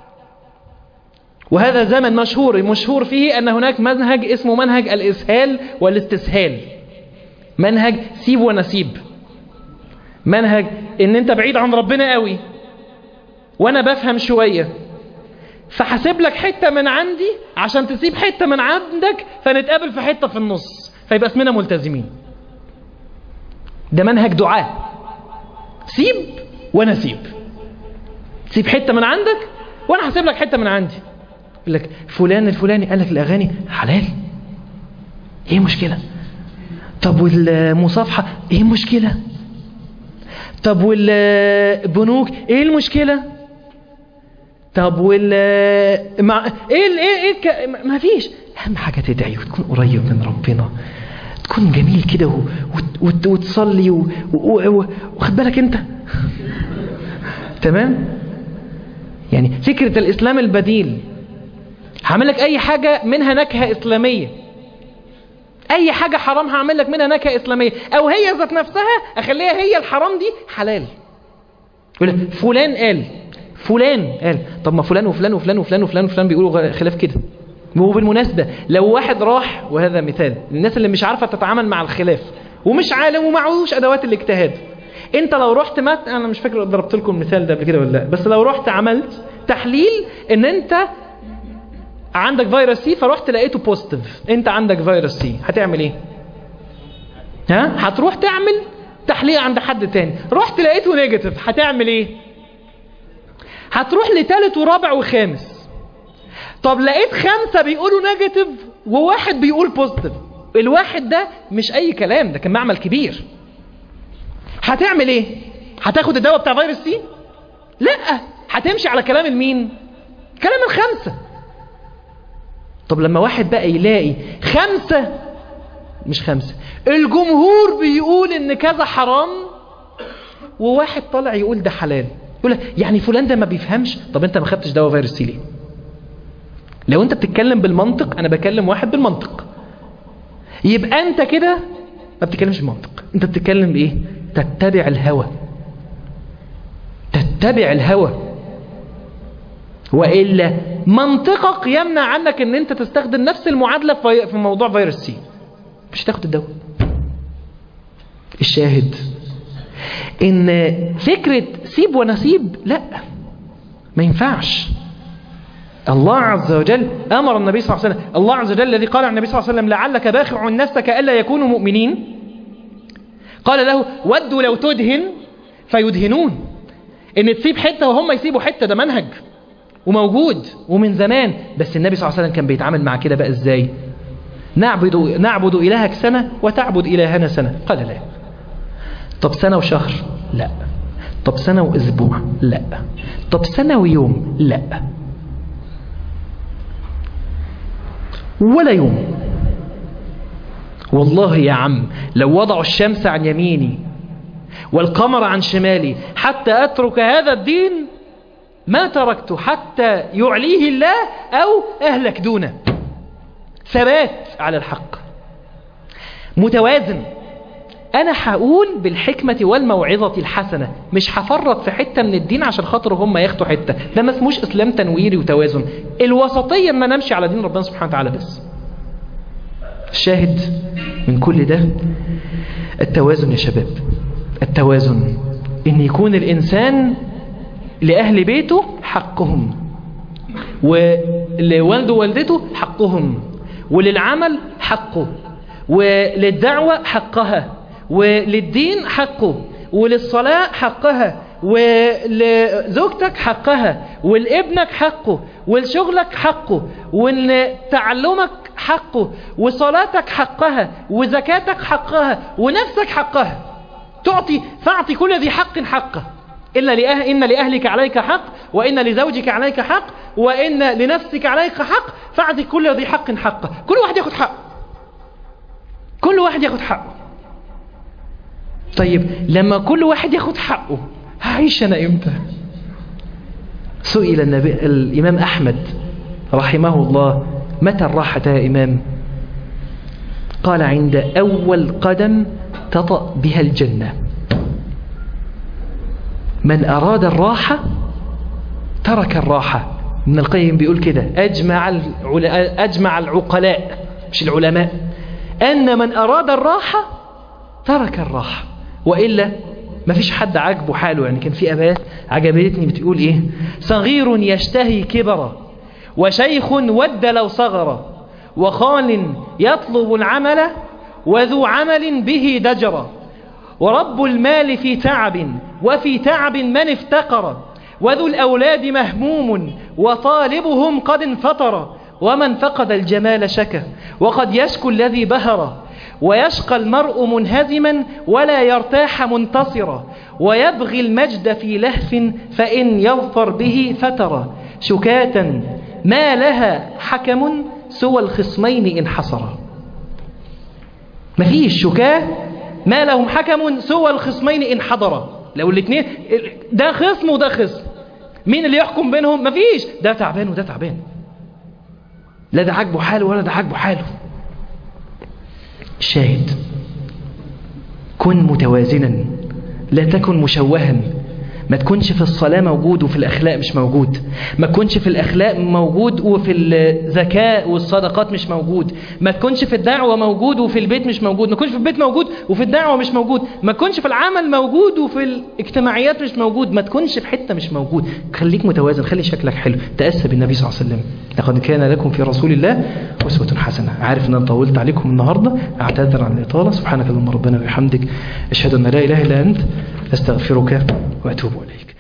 Speaker 1: وهذا زمن مشهور مشهور فيه أن هناك منهج اسمه منهج الإسهال والاستسهال منهج سيب ونسيب منهج ان انت بعيد عن ربنا قوي وانا بفهم شوية فحاسب لك حتة من عندي عشان تسيب حتة من عندك فنتقابل في حتة في النص فيبقى اسمنا ملتزمين ده منهج دعاء سيب وانا سيب سيب حتة من عندك وانا هسيب لك حتة من عندي يقول لك فلان الفلاني قال لك الاغاني حلال ايه مشكلة طب والمصافحة ايه مشكلة طب والبنوك ايه المشكلة طب وال مع ايه ال... ايه ايه ك... ما فيش اهم حاجة تدعي وتكون قريب من ربنا تكون جميل كده و... وت... وت... وتصلي و... و... و... واخد بالك انت تمام يعني فكرة الاسلام البديل هعمل لك اي حاجة منها نكهة اسلامية اي حاجة حرام هعمل لك منها نكهة اسلامية او هي ذات نفسها اخليها هي الحرام دي حلال يقول لك فلان قال فلان قال طب ما فلان وفلان وفلان وفلان وفلان وفلان بيقولوا خلاف كده وبالمناسبة لو واحد راح وهذا مثال الناس اللي مش عارفة تتعامل مع الخلاف ومش عالم ومعهوش ادوات الاجتهاد انت لو رحت مات انا مش فاكر ضربت لكم المثال ده قبل كده ولا لا بس لو رحت عملت تحليل ان انت عندك فيروس سي فرحت لقيته بوزيتيف انت عندك فيروس سي هتعمل ايه ها هتروح تعمل تحليل عند حد تاني رحت لقيته نيجاتيف هتعمل ايه هتروح لتالت ورابع وخامس طب لقيت خمسة بيقولوا نيجاتيف وواحد بيقول بوزيتيف الواحد ده مش اي كلام ده كان معمل كبير هتعمل ايه هتاخد الدواء بتاع فيروس سي لا هتمشي على كلام المين كلام الخمسة طب لما واحد بقى يلاقي خمسة مش خمسة الجمهور بيقول ان كذا حرام وواحد طالع يقول ده حلال يقول لك يعني فلان ده ما بيفهمش طب انت ما خدتش دواء فيروس سي ليه لو انت بتتكلم بالمنطق انا بكلم واحد بالمنطق يبقى انت كده ما بتتكلمش بالمنطق انت بتتكلم بايه تتبع الهوى تتبع الهوى وإلا منطقك يمنع عنك ان انت تستخدم نفس المعادلة في موضوع فيروس سي مش تاخد الدواء الشاهد ان فكرة سيب ونسيب لا ما ينفعش الله عز وجل أمر النبي صلى الله عليه وسلم الله عز وجل الذي قال عن النبي صلى الله عليه وسلم لعلك باخع نفسك ألا يكونوا مؤمنين قال له ودوا لو تدهن فيدهنون ان تسيب حتة وهم يسيبوا حتة ده منهج وموجود ومن زمان بس النبي صلى الله عليه وسلم كان بيتعامل مع كده بقى ازاي نعبد, نعبد إلهك سنة وتعبد إلهنا سنة قال لا طب سنة وشهر لا طب سنة وأسبوع لا طب سنة ويوم لا ولا يوم والله يا عم لو وضعوا الشمس عن يميني والقمر عن شمالي حتى أترك هذا الدين ما تركته حتى يعليه الله أو أهلك دونه ثبات على الحق متوازن أنا هقول بالحكمة والموعظة الحسنة مش هفرط في حتة من الدين عشان خاطر هم ياخدوا حتة ده ما اسموش إسلام تنويري وتوازن الوسطية ما نمشي على دين ربنا سبحانه وتعالى بس الشاهد من كل ده التوازن يا شباب التوازن ان يكون الانسان لأهل بيته حقهم ولوالده ووالدته حقهم وللعمل حقه وللدعوة حقها وللدين حقه وللصلاة حقها ولزوجتك حقها ولابنك حقه ولشغلك حقه ولتعلمك حقه وصلاتك حقها وزكاتك حقها ونفسك حقها تعطي فاعطي كل ذي حق حقه إلا لأه... إن لأهلك عليك حق وإن لزوجك عليك حق وإن لنفسك عليك حق فاعطي كل ذي حق حقه كل واحد ياخد حقه كل واحد ياخد حقه طيب لما كل واحد ياخد حقه هعيش أنا إمتى سئل النبي الإمام أحمد رحمه الله متى الراحة يا إمام قال عند أول قدم تطأ بها الجنة من أراد الراحة ترك الراحة ابن القيم بيقول كده أجمع, العل... أجمع العقلاء مش العلماء أن من أراد الراحة ترك الراحة وإلا ما فيش حد عاجبه حاله يعني كان في أبات عجبتني بتقول إيه صغير يشتهي كبرا وشيخ ود لو صغر وخال يطلب العمل وذو عمل به دجرا ورب المال في تعب وفي تعب من افتقر وذو الأولاد مهموم وطالبهم قد انفطر ومن فقد الجمال شكى وقد يشكو الذي بهر ويشقى المرء منهزما ولا يرتاح منتصرا ويبغي المجد في لهف فإن يظفر به فترى شكاة ما لها حكم سوى الخصمين إن حصرا مفيش شكاه ما لهم حكم سوى الخصمين إن حضرا لو الاثنين ده خصم وده خصم مين اللي يحكم بينهم مفيش ده تعبان وده تعبان لا ده عاجبه حاله ولا ده عاجبه حاله الشاهد كن متوازنا لا تكن مشوها ما تكونش في الصلاة موجود وفي الأخلاق مش موجود ما تكونش في الأخلاق موجود وفي الذكاء والصدقات مش موجود ما تكونش في الدعوة موجود وفي البيت مش موجود ما تكونش في البيت موجود وفي الدعوة مش موجود ما تكونش في العمل موجود وفي الاجتماعيات مش موجود ما تكونش في حتة مش موجود خليك متوازن خلي شكلك حلو تأسى بالنبي صلى الله عليه وسلم لقد كان لكم في رسول الله أسوة حسنة عارف ان انا طولت عليكم النهاردة اعتذر عن الإطالة سبحانك اللهم ربنا وبحمدك أشهد أن لا إله إلا أنت أستغفرك وأتوب إليك